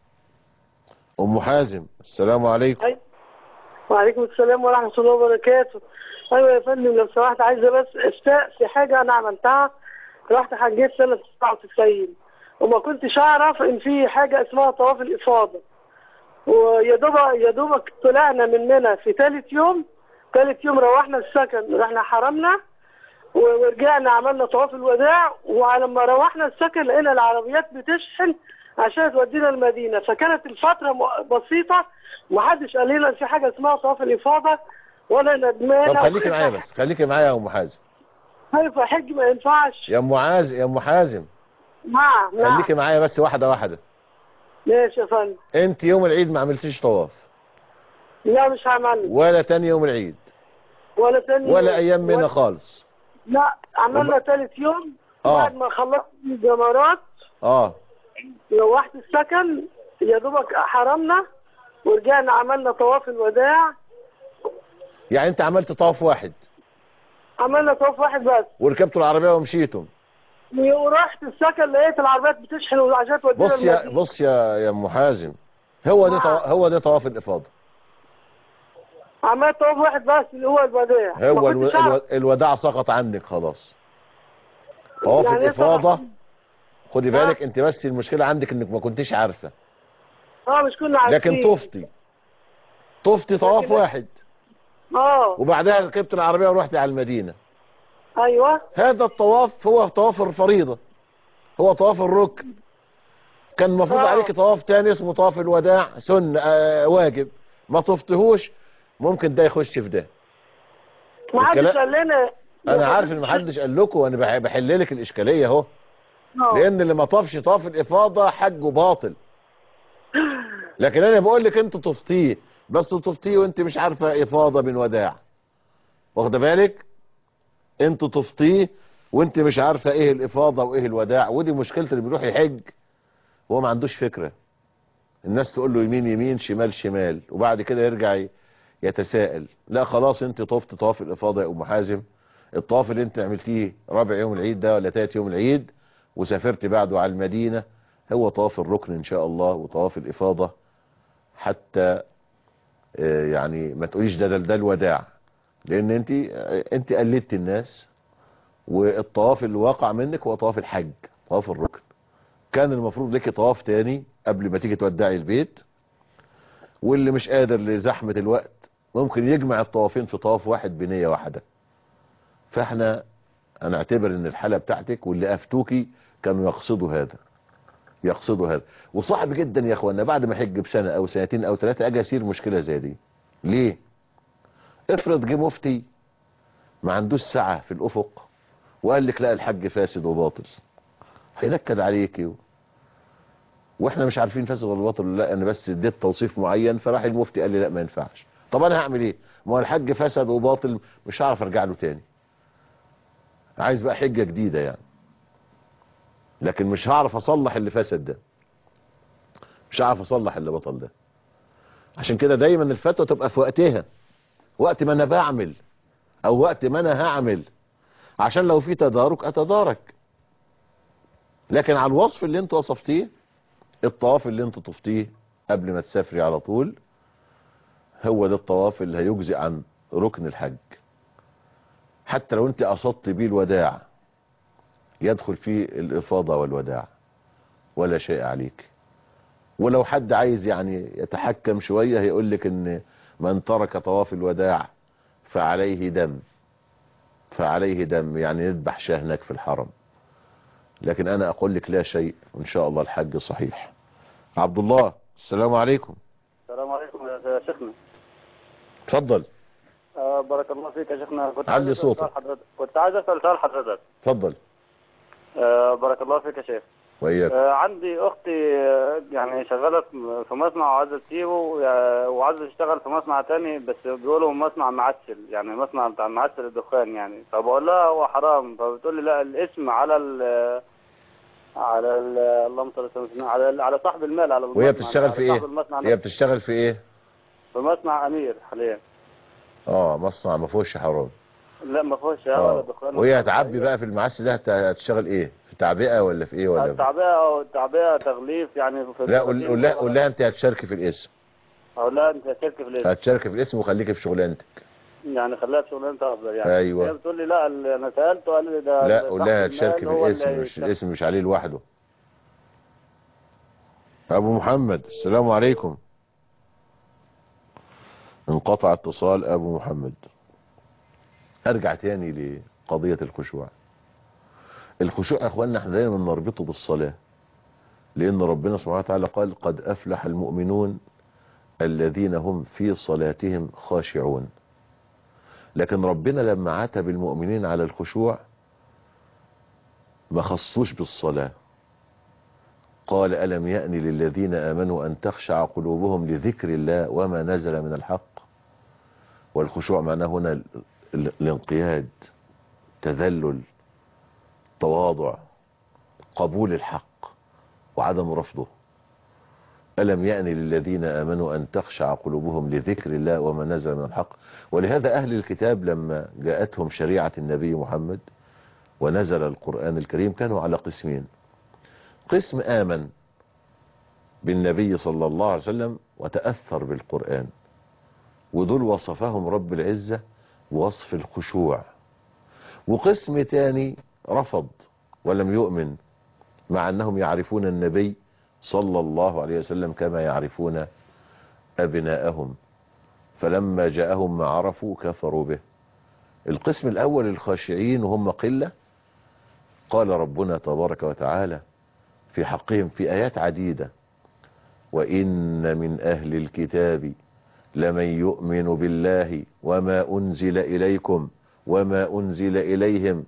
أم حازم السلام عليكم وعليكم السلام ورحمة الله وبركاته أيوة يا فندم لو سمحت عايزة بس إفتاء في حاجة أنا عملتها رحت حجيت سنة 99 وما كنتش أعرف إن في حاجة اسمها طواف الإفاضة ويا دوبك يا دوبك طلعنا مننا في ثالث يوم تالت يوم روحنا السكن رحنا حرمنا و- ورجعنا عملنا طواف الوداع ولما روحنا السكن لقينا العربيات بتشحن عشان تودينا المدينة فكانت الفترة م- بسيطة ومحدش قال لنا إن في حاجة اسمها طواف الإفاضة ولا ندمانة طب خليكي معايا بس خليكي معايا يا ام حازم خايفة حج ما ينفعش يا ام عاز يا ام حازم نعم نعم خليكي معايا بس واحده واحده ماشي يا فندم انت يوم العيد ما عملتيش طواف لا مش هعمل ولا تاني يوم العيد ولا تاني ولا ايام منى خالص لا عملنا تالت يوم آه. بعد ما خلصت الجمرات اه روحت السكن يا دوبك حرمنا ورجعنا عملنا طواف الوداع يعني انت عملت طواف واحد عملنا طواف واحد بس وركبتوا العربيه ومشيتم ورحت السكن لقيت العربيات بتشحن عشان تودينا بص يا المدينة. بص يا يا ام حازم هو ده طوا- هو ده طواف الافاضه عملت طواف واحد بس اللي هو الوداع ما هو الو... كنتش أعرف. الو... الوداع سقط عنك خلاص طواف يعني إيه الافاضه سقط؟ خدي بالك انت بس المشكله عندك انك ما كنتش عارفه اه مش كنا عارفين لكن طفتي طفتي طواف لكن- واحد اه وبعدها ركبت العربيه ورحت على المدينه ايوه هذا الطواف هو طواف الفريضه هو طواف الركن كان المفروض آه. عليك طواف تاني اسمه طواف الوداع سن آه واجب ما طفتهوش ممكن ده يخش في ده ما حدش الكلام- قال لنا انا عارف ان محدش قال لكم وانا بح- بحل لك الاشكاليه اهو آه. لان اللي ما طافش طاف الافاضه حجه باطل لكن انا بقول لك انت طفتيه بس طفتيه وانت مش عارفه افاضه من وداع واخده بالك انت طفتيه وانت مش عارفه ايه الافاضه وايه الوداع ودي مشكله اللي بيروح يحج وهو ما عندوش فكره الناس تقول له يمين يمين شمال شمال وبعد كده يرجع ي- يتساءل لا خلاص انت طفت طواف الافاضه يا ام حازم الطواف اللي انت عملتيه رابع يوم العيد ده ولا تالت يوم العيد وسافرت بعده على المدينه هو طواف الركن ان شاء الله وطواف الافاضه حتى آه، يعني ما تقوليش ده ده, ده الوداع لان انت آه، انت قلدت الناس والطواف اللي واقع منك هو طواف الحج طواف الركن كان المفروض لك طواف تاني قبل ما تيجي تودعي البيت واللي مش قادر لزحمة الوقت ممكن يجمع الطوافين في طواف واحد بنية واحدة فاحنا هنعتبر ان الحالة بتاعتك واللي افتوكي كانوا يقصدوا هذا يقصدوا هذا وصعب جدا يا اخوانا بعد ما حج بسنة او سنتين او ثلاثة اجي اسير مشكلة زي دي ليه افرض جه مفتي ما عندوش سعة في الافق وقال لك لا الحج فاسد وباطل هينكد عليكي و... واحنا مش عارفين فاسد ولا باطل ولا لا انا بس اديت توصيف معين فراح المفتي قال لي لا ما ينفعش طب انا هعمل ايه ما هو الحج فسد وباطل مش هعرف ارجع له تاني عايز بقى حجه جديده يعني لكن مش هعرف اصلح اللي فسد ده مش هعرف اصلح اللي بطل ده عشان كده دايما الفتوى تبقى في وقتها وقت ما انا بعمل او وقت ما انا هعمل عشان لو في تدارك اتدارك لكن على الوصف اللي انت وصفتيه الطواف اللي انت طفتيه قبل ما تسافري على طول هو ده الطواف اللي هيجزئ عن ركن الحج حتى لو انت قصدت بيه الوداع يدخل فيه الافاضة والوداع ولا شيء عليك ولو حد عايز يعني يتحكم شوية هيقول لك ان من ترك طواف الوداع فعليه دم فعليه دم يعني يذبح شاه هناك في الحرم لكن انا اقول لك لا شيء وان شاء الله الحج صحيح عبد الله السلام عليكم السلام عليكم يا شيخنا اتفضل آه بارك الله فيك يا شيخنا كنت علي عايز أسأل صوتك. سؤال حضرتك كنت عايز اسال سؤال حضرتك اتفضل آه بارك الله فيك يا شيخ وإياك آه عندي اختي آه، يعني شغاله في في مصنع وعايزه تسيبه ويا- وعايزه تشتغل في مصنع تاني بس بيقولوا مصنع معسل يعني مصنع بتاع معسل الدخان يعني فبقول لها هو حرام فبتقول لي لا الاسم على ال على ال اللهم صل وسلم على ال- على صاحب المال على وهي المصنع، بتشتغل على في صاحب ايه المصنع هي نفسه. بتشتغل في ايه في مصنع امير حاليا اه مصنع ما فيهوش حرام لا ما فيهوش هوا ولا اه دخان وهي هتعبي بقى في المعسل ده هت- هتشتغل ايه في تعبئه ولا في ايه ولا في... التعبئه التعبئه تغليف يعني في لا قول قول لها قول لها انت هتشاركي في الاسم او لا انت شركه في الاسم هتشاركي في الاسم وخليكي في شغلانتك يعني خليها في شغلانه افضل يعني أيوة. هي بتقول لي لا ال- انا سالته قال لي ده لا ده قول صاحب لها المال هتشاركي في هو اللي الاسم مش هيشتغل. الاسم مش عليه لوحده ابو محمد السلام عليكم انقطع اتصال ابو محمد ارجع تاني لقضية الخشوع الخشوع يا اخواننا احنا دايما نربطه بالصلاة لان ربنا سبحانه وتعالى قال قد افلح المؤمنون الذين هم في صلاتهم خاشعون لكن ربنا لما عاتب المؤمنين على الخشوع ما خصوش بالصلاة قال ألم يأن للذين آمنوا أن تخشع قلوبهم لذكر الله وما نزل من الحق والخشوع معناه هنا ال- ال- الانقياد تذلل تواضع قبول الحق وعدم رفضه ألم يأن للذين آمنوا أن تخشع قلوبهم لذكر الله وما نزل من الحق ولهذا أهل الكتاب لما جاءتهم شريعة النبي محمد ونزل القرآن الكريم كانوا على قسمين قسم آمن بالنبي صلى الله عليه وسلم وتأثر بالقرآن ودول وصفهم رب العزة وصف الخشوع وقسم تاني رفض ولم يؤمن مع أنهم يعرفون النبي صلى الله عليه وسلم كما يعرفون أبناءهم فلما جاءهم ما عرفوا كفروا به القسم الأول الخاشعين وهم قلة قال ربنا تبارك وتعالى في حقهم في آيات عديدة وإن من أهل الكتاب لمن يؤمن بالله وما أنزل إليكم وما أنزل إليهم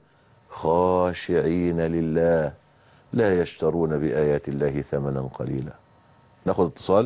خاشعين لله لا يشترون بآيات الله ثمنا قليلا ناخد اتصال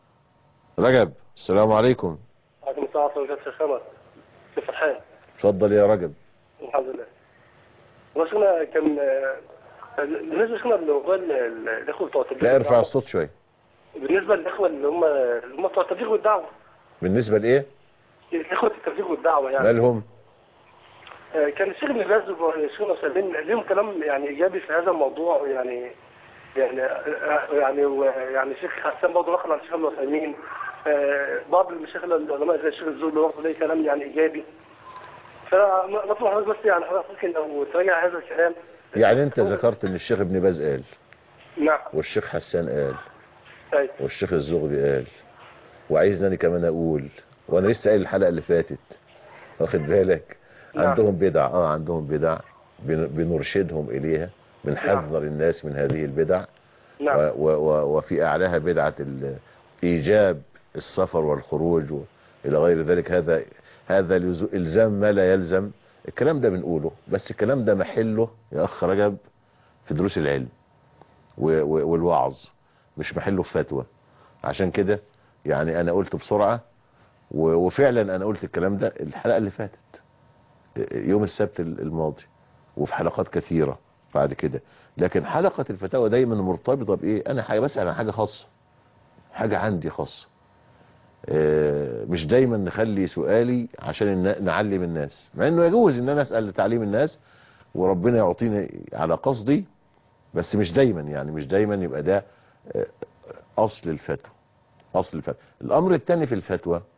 رجب السلام عليكم عليكم السلام ورحمة الله وبركاته كيف الحال؟ اتفضل يا رجب الحمد لله وشنا كان بالنسبة لنا لموضوع ال- ال- الإخوة بتوع التبليغ لا ارفع والدعوة، الصوت شوية بالنسبة للإخوة اللي هم اللي هم بتوع التبليغ والدعوة بالنسبة لإيه إخوة التبليغ والدعوة يعني مالهم آه، كان الشيخ ابن باز والشيخ مسلمين ليهم كلام يعني إيجابي في هذا الموضوع يعني يعني آه، يعني و- يعني الشيخ حسان برضه نقل عن الشيخ ابن مسلمين بعض المشايخ العلماء زي الشيخ الزول برضه ليه كلام يعني إيجابي فنطلب حضرتك بس يعني حضرتك ممكن لو تراجع هذا الكلام يعني انت ذكرت ان الشيخ ابن باز قال نعم والشيخ حسان قال طيب والشيخ الزغبي قال وعايزني انا كمان اقول وانا لسه قايل الحلقه اللي فاتت واخد بالك نعم. عندهم بدع اه عندهم بدع بن- بنرشدهم اليها بنحذر الناس من هذه البدع نعم. و و و وفي اعلاها بدعه ال- ايجاب السفر والخروج و- الى غير ذلك هذا هذا لزو- الزام ما لا يلزم الكلام ده بنقوله بس الكلام ده محله يا اخ رجب في دروس العلم و- و- والوعظ مش محله في فتوى عشان كده يعني انا قلت بسرعة و- وفعلا انا قلت الكلام ده الحلقة اللي فاتت يوم السبت الماضي وفي حلقات كثيرة بعد كده لكن حلقة الفتاوى دايما مرتبطة بايه انا حاجة بسأل عن حاجة خاصة حاجة عندي خاصة آه، مش دايما نخلي سؤالي عشان النا- نعلم الناس مع انه يجوز ان انا اسأل لتعليم الناس وربنا يعطيني على قصدي بس مش دايما يعني مش دايما يبقى ده آه، اصل الفتوى اصل الفتوى الامر الثاني في الفتوى آه،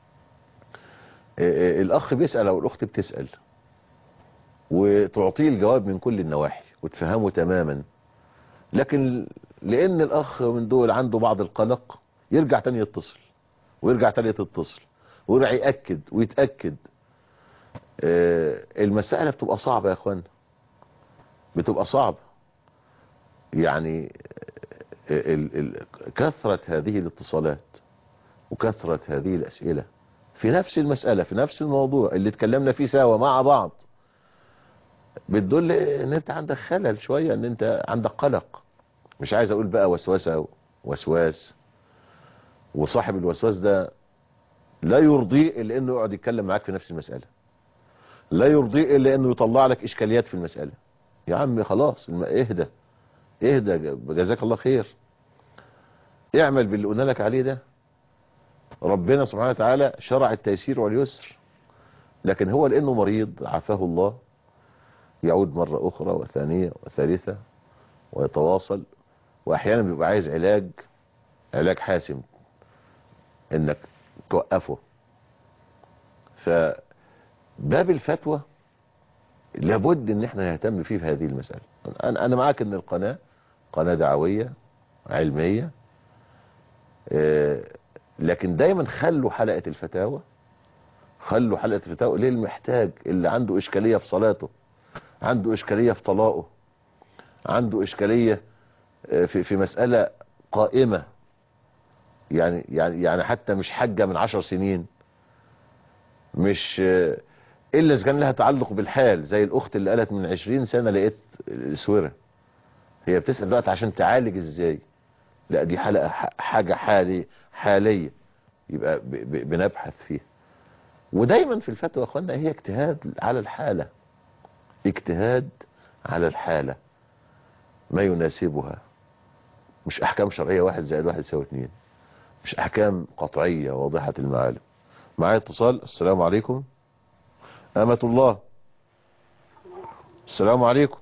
آه، الاخ بيسأل او الاخت بتسأل وتعطيه الجواب من كل النواحي وتفهمه تماما لكن لان الاخ من دول عنده بعض القلق يرجع تاني يتصل ويرجع تاني يتصل ويرجع يأكد ويتأكد آه، المسألة بتبقى صعبة يا اخوانا بتبقى صعبة يعني ال- ال- كثرة هذه الاتصالات وكثرة هذه الأسئلة في نفس المسألة في نفس الموضوع اللي اتكلمنا فيه سوا مع بعض بتدل ان انت عندك خلل شوية ان انت عندك قلق مش عايز اقول بقى وسوسة وسواس وصاحب الوسواس ده لا يرضيه الا انه يقعد يتكلم معاك في نفس المسألة لا يرضيه الا انه يطلع لك اشكاليات في المسألة يا عم خلاص الم- اهدى اهدى جزاك الله خير اعمل باللي قلنا لك عليه ده ربنا سبحانه وتعالى شرع التيسير واليسر لكن هو لانه مريض عافاه الله يعود مرة اخرى وثانية وثالثة ويتواصل واحيانا بيبقى عايز علاج علاج حاسم انك توقفه فباب الفتوى لابد ان احنا نهتم فيه في هذه المسألة انا أنا معاك ان القناة قناة دعوية علمية آه، لكن دايما خلوا حلقة الفتاوى خلوا حلقة الفتاوى ليه المحتاج اللي عنده إشكالية في صلاته عنده إشكالية في طلاقه عنده إشكالية آه، في في مسألة قائمة يعني يعني يعني حتى مش حاجة من عشر سنين مش آه، إلا إذا كان لها تعلق بالحال زي الأخت اللي قالت من عشرين سنة لقيت السورة هي بتسأل دلوقتي عشان تعالج إزاي لا دي حلقة ح- حاجة حالي حالية يبقى ب- ب- بنبحث فيها ودايما في الفتوى يا اخوانا هي اجتهاد على الحالة اجتهاد على الحالة ما يناسبها مش احكام شرعية واحد زائد واحد يساوي اتنين مش احكام قطعية واضحة المعالم معايا اتصال السلام عليكم امة الله السلام عليكم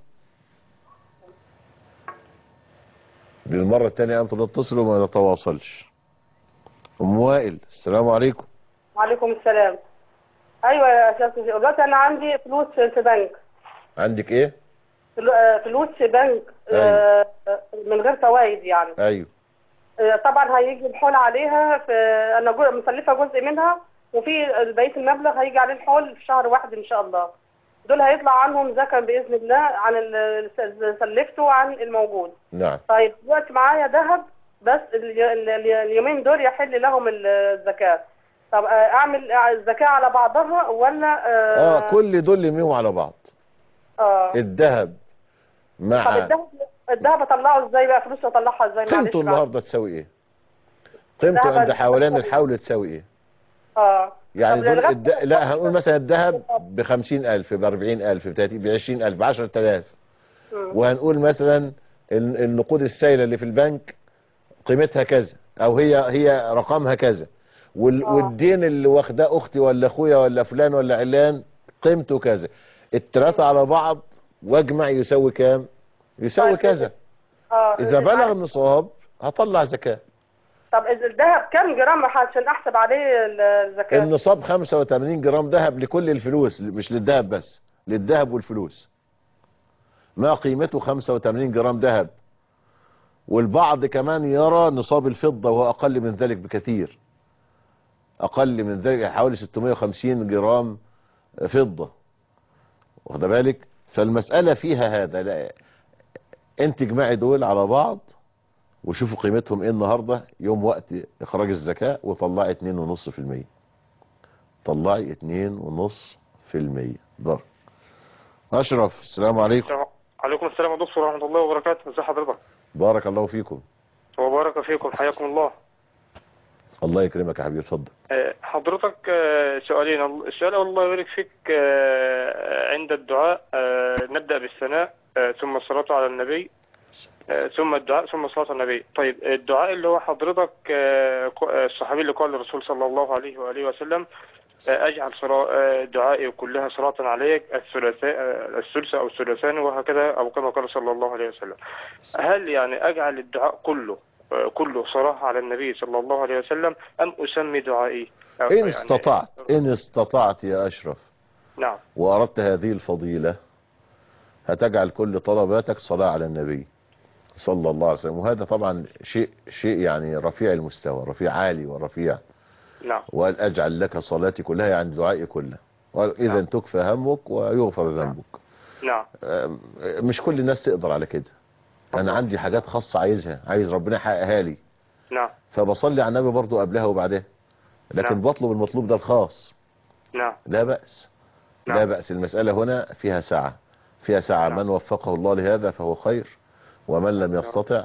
للمرة التانية امة الله اتصل وما نتواصلش ام وائل السلام عليكم وعليكم السلام ايوه يا شيخ دلوقتي انا عندي فلوس في بنك عندك ايه فلو- آه، فلوس في بنك آه، آه، من غير فوائد يعني ايوه آه، طبعا هيجي الحول عليها في انا جو- مسلفه جزء منها وفي بقيه المبلغ هيجي عليه الحول في شهر واحد ان شاء الله دول هيطلع عنهم زكاه باذن الله عن اللي سلفته وعن الموجود نعم طيب دلوقتي معايا ذهب بس ال- ال- ال- اليومين دول يحل لهم الزكاه طب آه، اعمل الزكاه على بعضها ولا اه, اه كل دول يميهم على بعض آه. الذهب طب مع الذهب الذهب اطلعه ازاي بقى فلوس اطلعها ازاي معلش قيمته بقى. النهارده تساوي ايه قيمته الذهب عند حوالين الحول تساوي ايه اه يعني طب دول للغاية الد... لا هنقول مثلا الذهب ب 50000 ب 40000 ب 30 ب 20000 ب 10000 وهنقول مثلا ال- النقود السائله اللي في البنك قيمتها كذا او هي هي رقمها كذا وال... والدين اللي واخداه اختي ولا اخويا ولا فلان ولا علان قيمته كذا الثلاثه على بعض واجمع يساوي كام يساوي كذا اه اذا بلغ النصاب هطلع زكاه طب إذا الذهب كام جرام عشان احسب عليه الزكاه النصاب 85 جرام ذهب لكل الفلوس مش للذهب بس للذهب والفلوس ما قيمته 85 جرام ذهب والبعض كمان يرى نصاب الفضة وهو أقل من ذلك بكثير أقل من ذلك حوالي 650 جرام فضة واخد بالك فالمسألة فيها هذا لا انت اجمعي دول على بعض وشوفوا قيمتهم ايه النهاردة يوم وقت اخراج الزكاة وطلعي 2.5% طلعي 2.5% ضرب اشرف السلام عليكم عليكم السلام يا دكتور ورحمة الله وبركاته ازي حضرتك بارك الله فيكم وبارك فيكم حياكم الله الله يكرمك يا حبيبي اتفضل آه، حضرتك آه، سؤالين السؤال أول الله يبارك فيك آه، عند الدعاء آه، نبدأ بالثناء آه، ثم الصلاة على النبي آه، ثم الدعاء ثم الصلاة على النبي طيب الدعاء اللي هو حضرتك آه، ق- آه، الصحابي اللي قال للرسول صلى الله عليه وآله وسلم آه، أجعل صلا- آه، دعائي كلها صلاة عليك الثلاثاء آه، الثلث أو الثلثان وهكذا أو كما قال صلى الله عليه وسلم هل يعني أجعل الدعاء كله آه، كله صلاة على النبي صلى الله عليه وسلم أم أسمي دعائي أو ان يعني- استطعت ان استطعت يا اشرف نعم واردت هذه الفضيلة هتجعل كل طلباتك صلاة على النبي صلى الله عليه وسلم وهذا طبعا شيء شيء يعني رفيع المستوى رفيع عالي ورفيع نعم وقال اجعل لك صلاتي كلها يعني دعائي كله وقال اذا تكفى همك ويغفر ذنبك نعم أم، مش كل الناس تقدر على كده انا عندي حاجات خاصة عايزها عايز ربنا يحققها لي نعم فبصلي على النبي برضو قبلها وبعدها لكن نعم. بطلب المطلوب ده الخاص نعم لا بأس لا بأس المسألة هنا فيها سعة فيها سعة من وفقه الله لهذا فهو خير ومن لم يستطع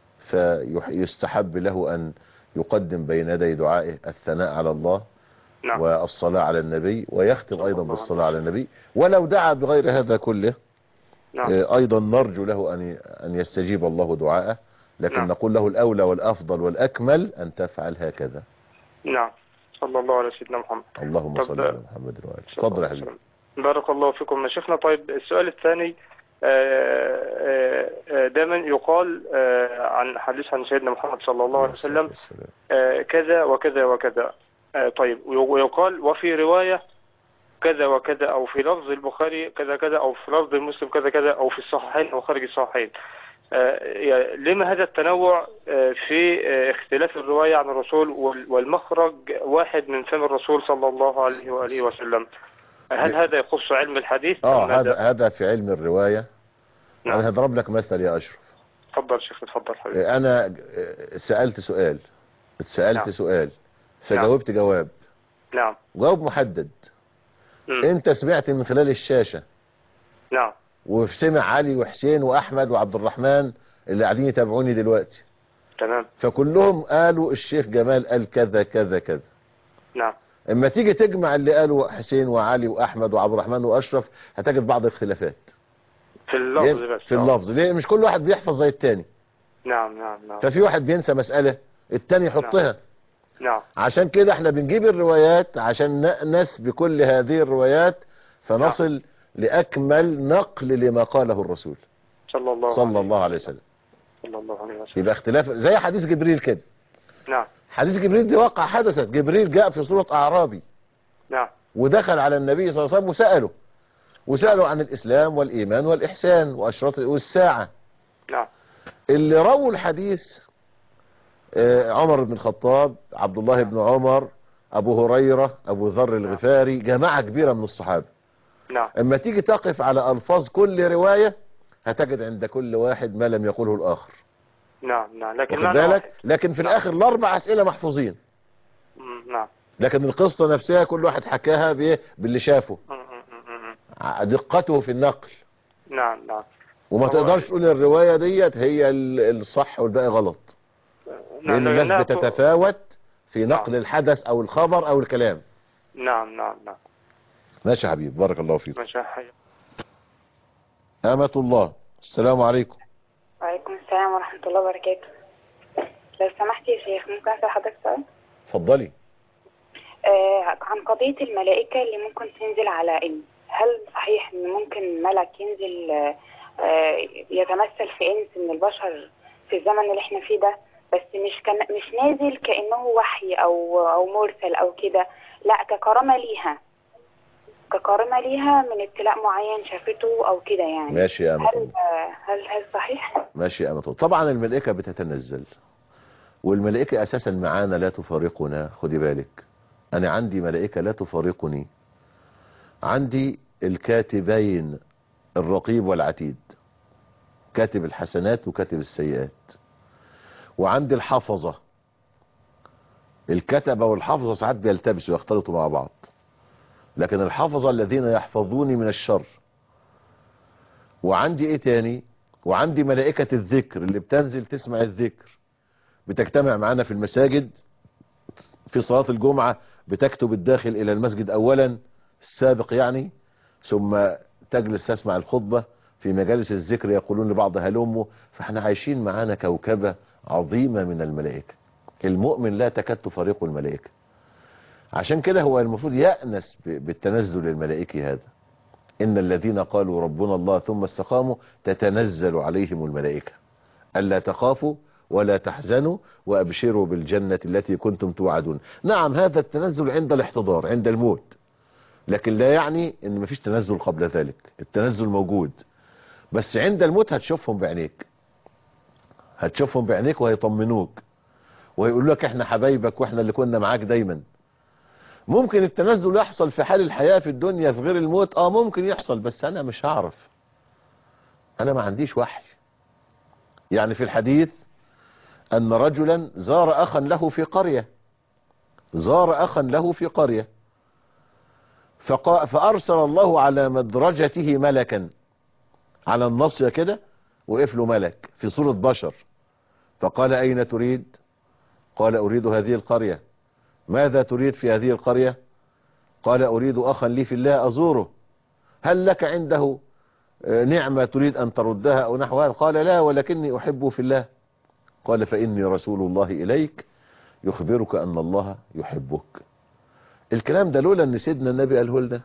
فيستحب له أن يقدم بين يدي دعائه الثناء على الله نعم. والصلاة على النبي ويختم أيضا بالصلاة على النبي ولو دعا بغير هذا كله نعم. آه، أيضا نرجو له أن أن يستجيب الله دعاءه لكن نعم. نقول له الأولى والأفضل والأكمل أن تفعل هكذا نعم صلى الله على سيدنا محمد اللهم طب- صل على محمد وآله اتفضل يا حبيبي بارك الله فيكم يا شيخنا طيب السؤال الثاني آه، آه، آه، دائما يقال آه، عن حديث عن سيدنا محمد صلى الله عليه وسلم آه، كذا وكذا وكذا آه، طيب ويقال وفي رواية كذا وكذا أو في لفظ البخاري كذا كذا أو في لفظ مسلم كذا كذا أو في الصحيحين أو خارج الصحيحين آه، يعني لما هذا التنوع آه، في آه، اختلاف الرواية عن الرسول وال- والمخرج واحد من فم الرسول صلى الله عليه وآله وسلم هل هذا يخص علم الحديث اه أم ماذا؟ هذا هذا في علم الرواية انا هضرب لك مثل يا اشرف تفضل شيخ تفضل حبيبي انا سألت سؤال اتسألت نعم. سؤال فجاوبت جواب نعم جواب محدد مم. انت سمعت من خلال الشاشة نعم وسمع علي وحسين واحمد وعبد الرحمن اللي قاعدين يتابعوني دلوقتي تمام فكلهم قالوا الشيخ جمال قال كذا كذا كذا نعم اما تيجي تجمع اللي قالوا حسين وعلي واحمد وعبد الرحمن واشرف هتجد بعض الخلافات في اللفظ ليه؟ بس في آه. اللفظ ليه مش كل واحد بيحفظ زي التاني نعم نعم نعم ففي واحد بينسى مسألة التاني يحطها نعم عشان كده احنا بنجيب الروايات عشان ن- نسبي كل هذه الروايات فنصل لأكمل نقل لما قاله الرسول صلى الله صلى الله عليه وسلم صلى الله عليه وسلم يبقى اختلاف زي حديث جبريل كده نعم حديث جبريل دي واقع حدثت جبريل جاء في صورة أعرابي نعم ودخل على النبي صلى الله عليه وسلم وسأله وسأله عن الإسلام والإيمان والإحسان وأشراط والساعة نعم اللي رووا الحديث آه، عمر بن الخطاب عبد الله بن عمر أبو هريرة أبو ذر الغفاري جماعة كبيرة من الصحابة نعم اما تيجي تقف على ألفاظ كل رواية هتجد عند كل واحد ما لم يقوله الآخر نعم نعم لكن واخد معنى بالك واحد. لكن في الآخر الأربع أسئلة محفوظين مم، نعم لكن القصة نفسها كل واحد حكاها بإيه؟ باللي شافه مم، مم، مم، مم. ع- دقته في النقل نعم نعم وما هو- تقدرش تقول الرواية ديت هي ال- الصح والباقي غلط نعم لأن الناس لأنها- بتتفاوت في نقل الحدث أو الخبر أو الكلام نعم نعم نعم ماشي يا حبيبي بارك الله فيك ما شاء حي. أمة الله السلام عليكم وعليكم السلام ورحمة الله وبركاته لو سمحت يا شيخ ممكن أسأل حضرتك سؤال اتفضلي آه عن قضية الملائكة اللي ممكن تنزل على إنس هل صحيح إن ممكن ملك ينزل آه آه، يتمثل في إنس من البشر في الزمن اللي احنا فيه ده بس مش كان مش نازل كأنه وحي أو أو مرسل أو كده لا ككرامة ليها ككرامة ليها من ابتلاء معين شافته أو كده يعني ماشي يا أمة هل آه، هل هل صحيح؟ ماشي يا أمة الله طبعا الملائكة بتتنزل والملائكة أساسا معانا لا تفارقنا خدي بالك أنا عندي ملائكة لا تفارقني عندي الكاتبين الرقيب والعتيد كاتب الحسنات وكاتب السيئات وعندي الحفظة الكتبة والحفظة ساعات بيلتبسوا يختلطوا مع بعض لكن الحفظة الذين يحفظوني من الشر وعندي ايه تاني وعندي ملائكة الذكر اللي بتنزل تسمع الذكر بتجتمع معانا في المساجد في صلاة الجمعة بتكتب الداخل الى المسجد اولا السابق يعني ثم تجلس تسمع الخطبة في مجالس الذكر يقولون لبعض هلموا فاحنا عايشين معانا كوكبة عظيمة من الملائكة المؤمن لا تكاد تفارقه الملائكة عشان كده هو المفروض يأنس ب- بالتنزل الملائكي هذا إن الذين قالوا ربنا الله ثم استقاموا تتنزل عليهم الملائكة ألا تخافوا ولا تحزنوا وأبشروا بالجنة التي كنتم توعدون نعم هذا التنزل عند الاحتضار عند الموت لكن لا يعني ان مفيش تنزل قبل ذلك التنزل موجود بس عند الموت هتشوفهم بعينيك هتشوفهم بعينيك وهيطمنوك ويقولوا لك احنا حبايبك واحنا اللي كنا معاك دايما ممكن التنزل يحصل في حال الحياة في الدنيا في غير الموت اه ممكن يحصل بس انا مش هعرف انا ما عنديش وحي يعني في الحديث ان رجلا زار اخا له في قرية زار اخا له في قرية فقا فارسل الله على مدرجته ملكا على النصية كده وقف له ملك في صورة بشر فقال اين تريد قال اريد هذه القرية ماذا تريد في هذه القرية قال اريد اخا لي في الله ازوره هل لك عنده آه، نعمة تريد ان تردها او نحو هذا قال لا ولكني احبه في الله قال فاني رسول الله اليك يخبرك ان الله يحبك الكلام ده لولا ان سيدنا النبي قاله لنا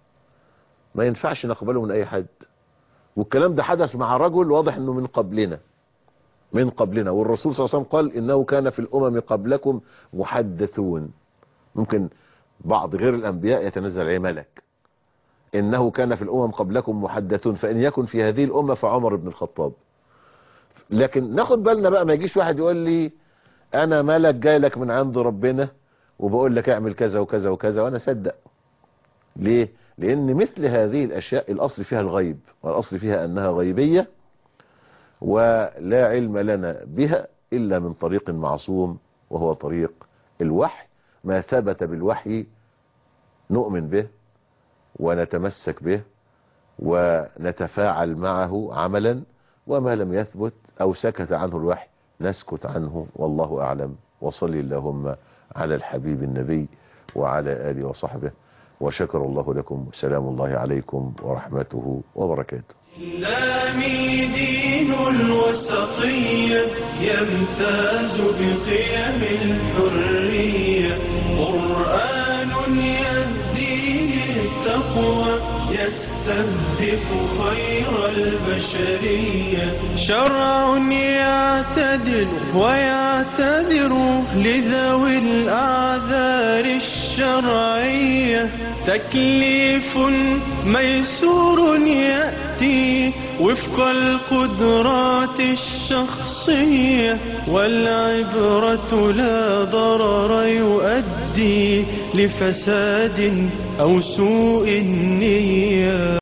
ما ينفعش نقبله من اي حد والكلام ده حدث مع رجل واضح انه من قبلنا من قبلنا والرسول صلى الله عليه وسلم قال انه كان في الامم قبلكم محدثون ممكن بعض غير الانبياء يتنزل عليه ملك انه كان في الامم قبلكم محدثون فان يكن في هذه الامه فعمر بن الخطاب لكن ناخد بالنا بقى ما يجيش واحد يقول لي انا ملك جاي لك من عند ربنا وبقول لك اعمل كذا وكذا وكذا وانا صدق ليه لان مثل هذه الاشياء الاصل فيها الغيب والاصل فيها انها غيبية ولا علم لنا بها الا من طريق معصوم وهو طريق الوحي ما ثبت بالوحي نؤمن به ونتمسك به ونتفاعل معه عملا وما لم يثبت او سكت عنه الوحي نسكت عنه والله اعلم وصلي اللهم على الحبيب النبي وعلى اله وصحبه وشكر الله لكم سلام الله عليكم ورحمته وبركاته إسلامي دين الوسطية يمتاز بقيم الحرية قرآن يهدي للتقوى يستهدف خير البشرية شرع يعتدل ويعتذر لذوي الأعذار الشرعية تكليف ميسور يأتي وفق القدرات الشخصية والعبرة لا ضرر يؤدي لفساد أو سوء النية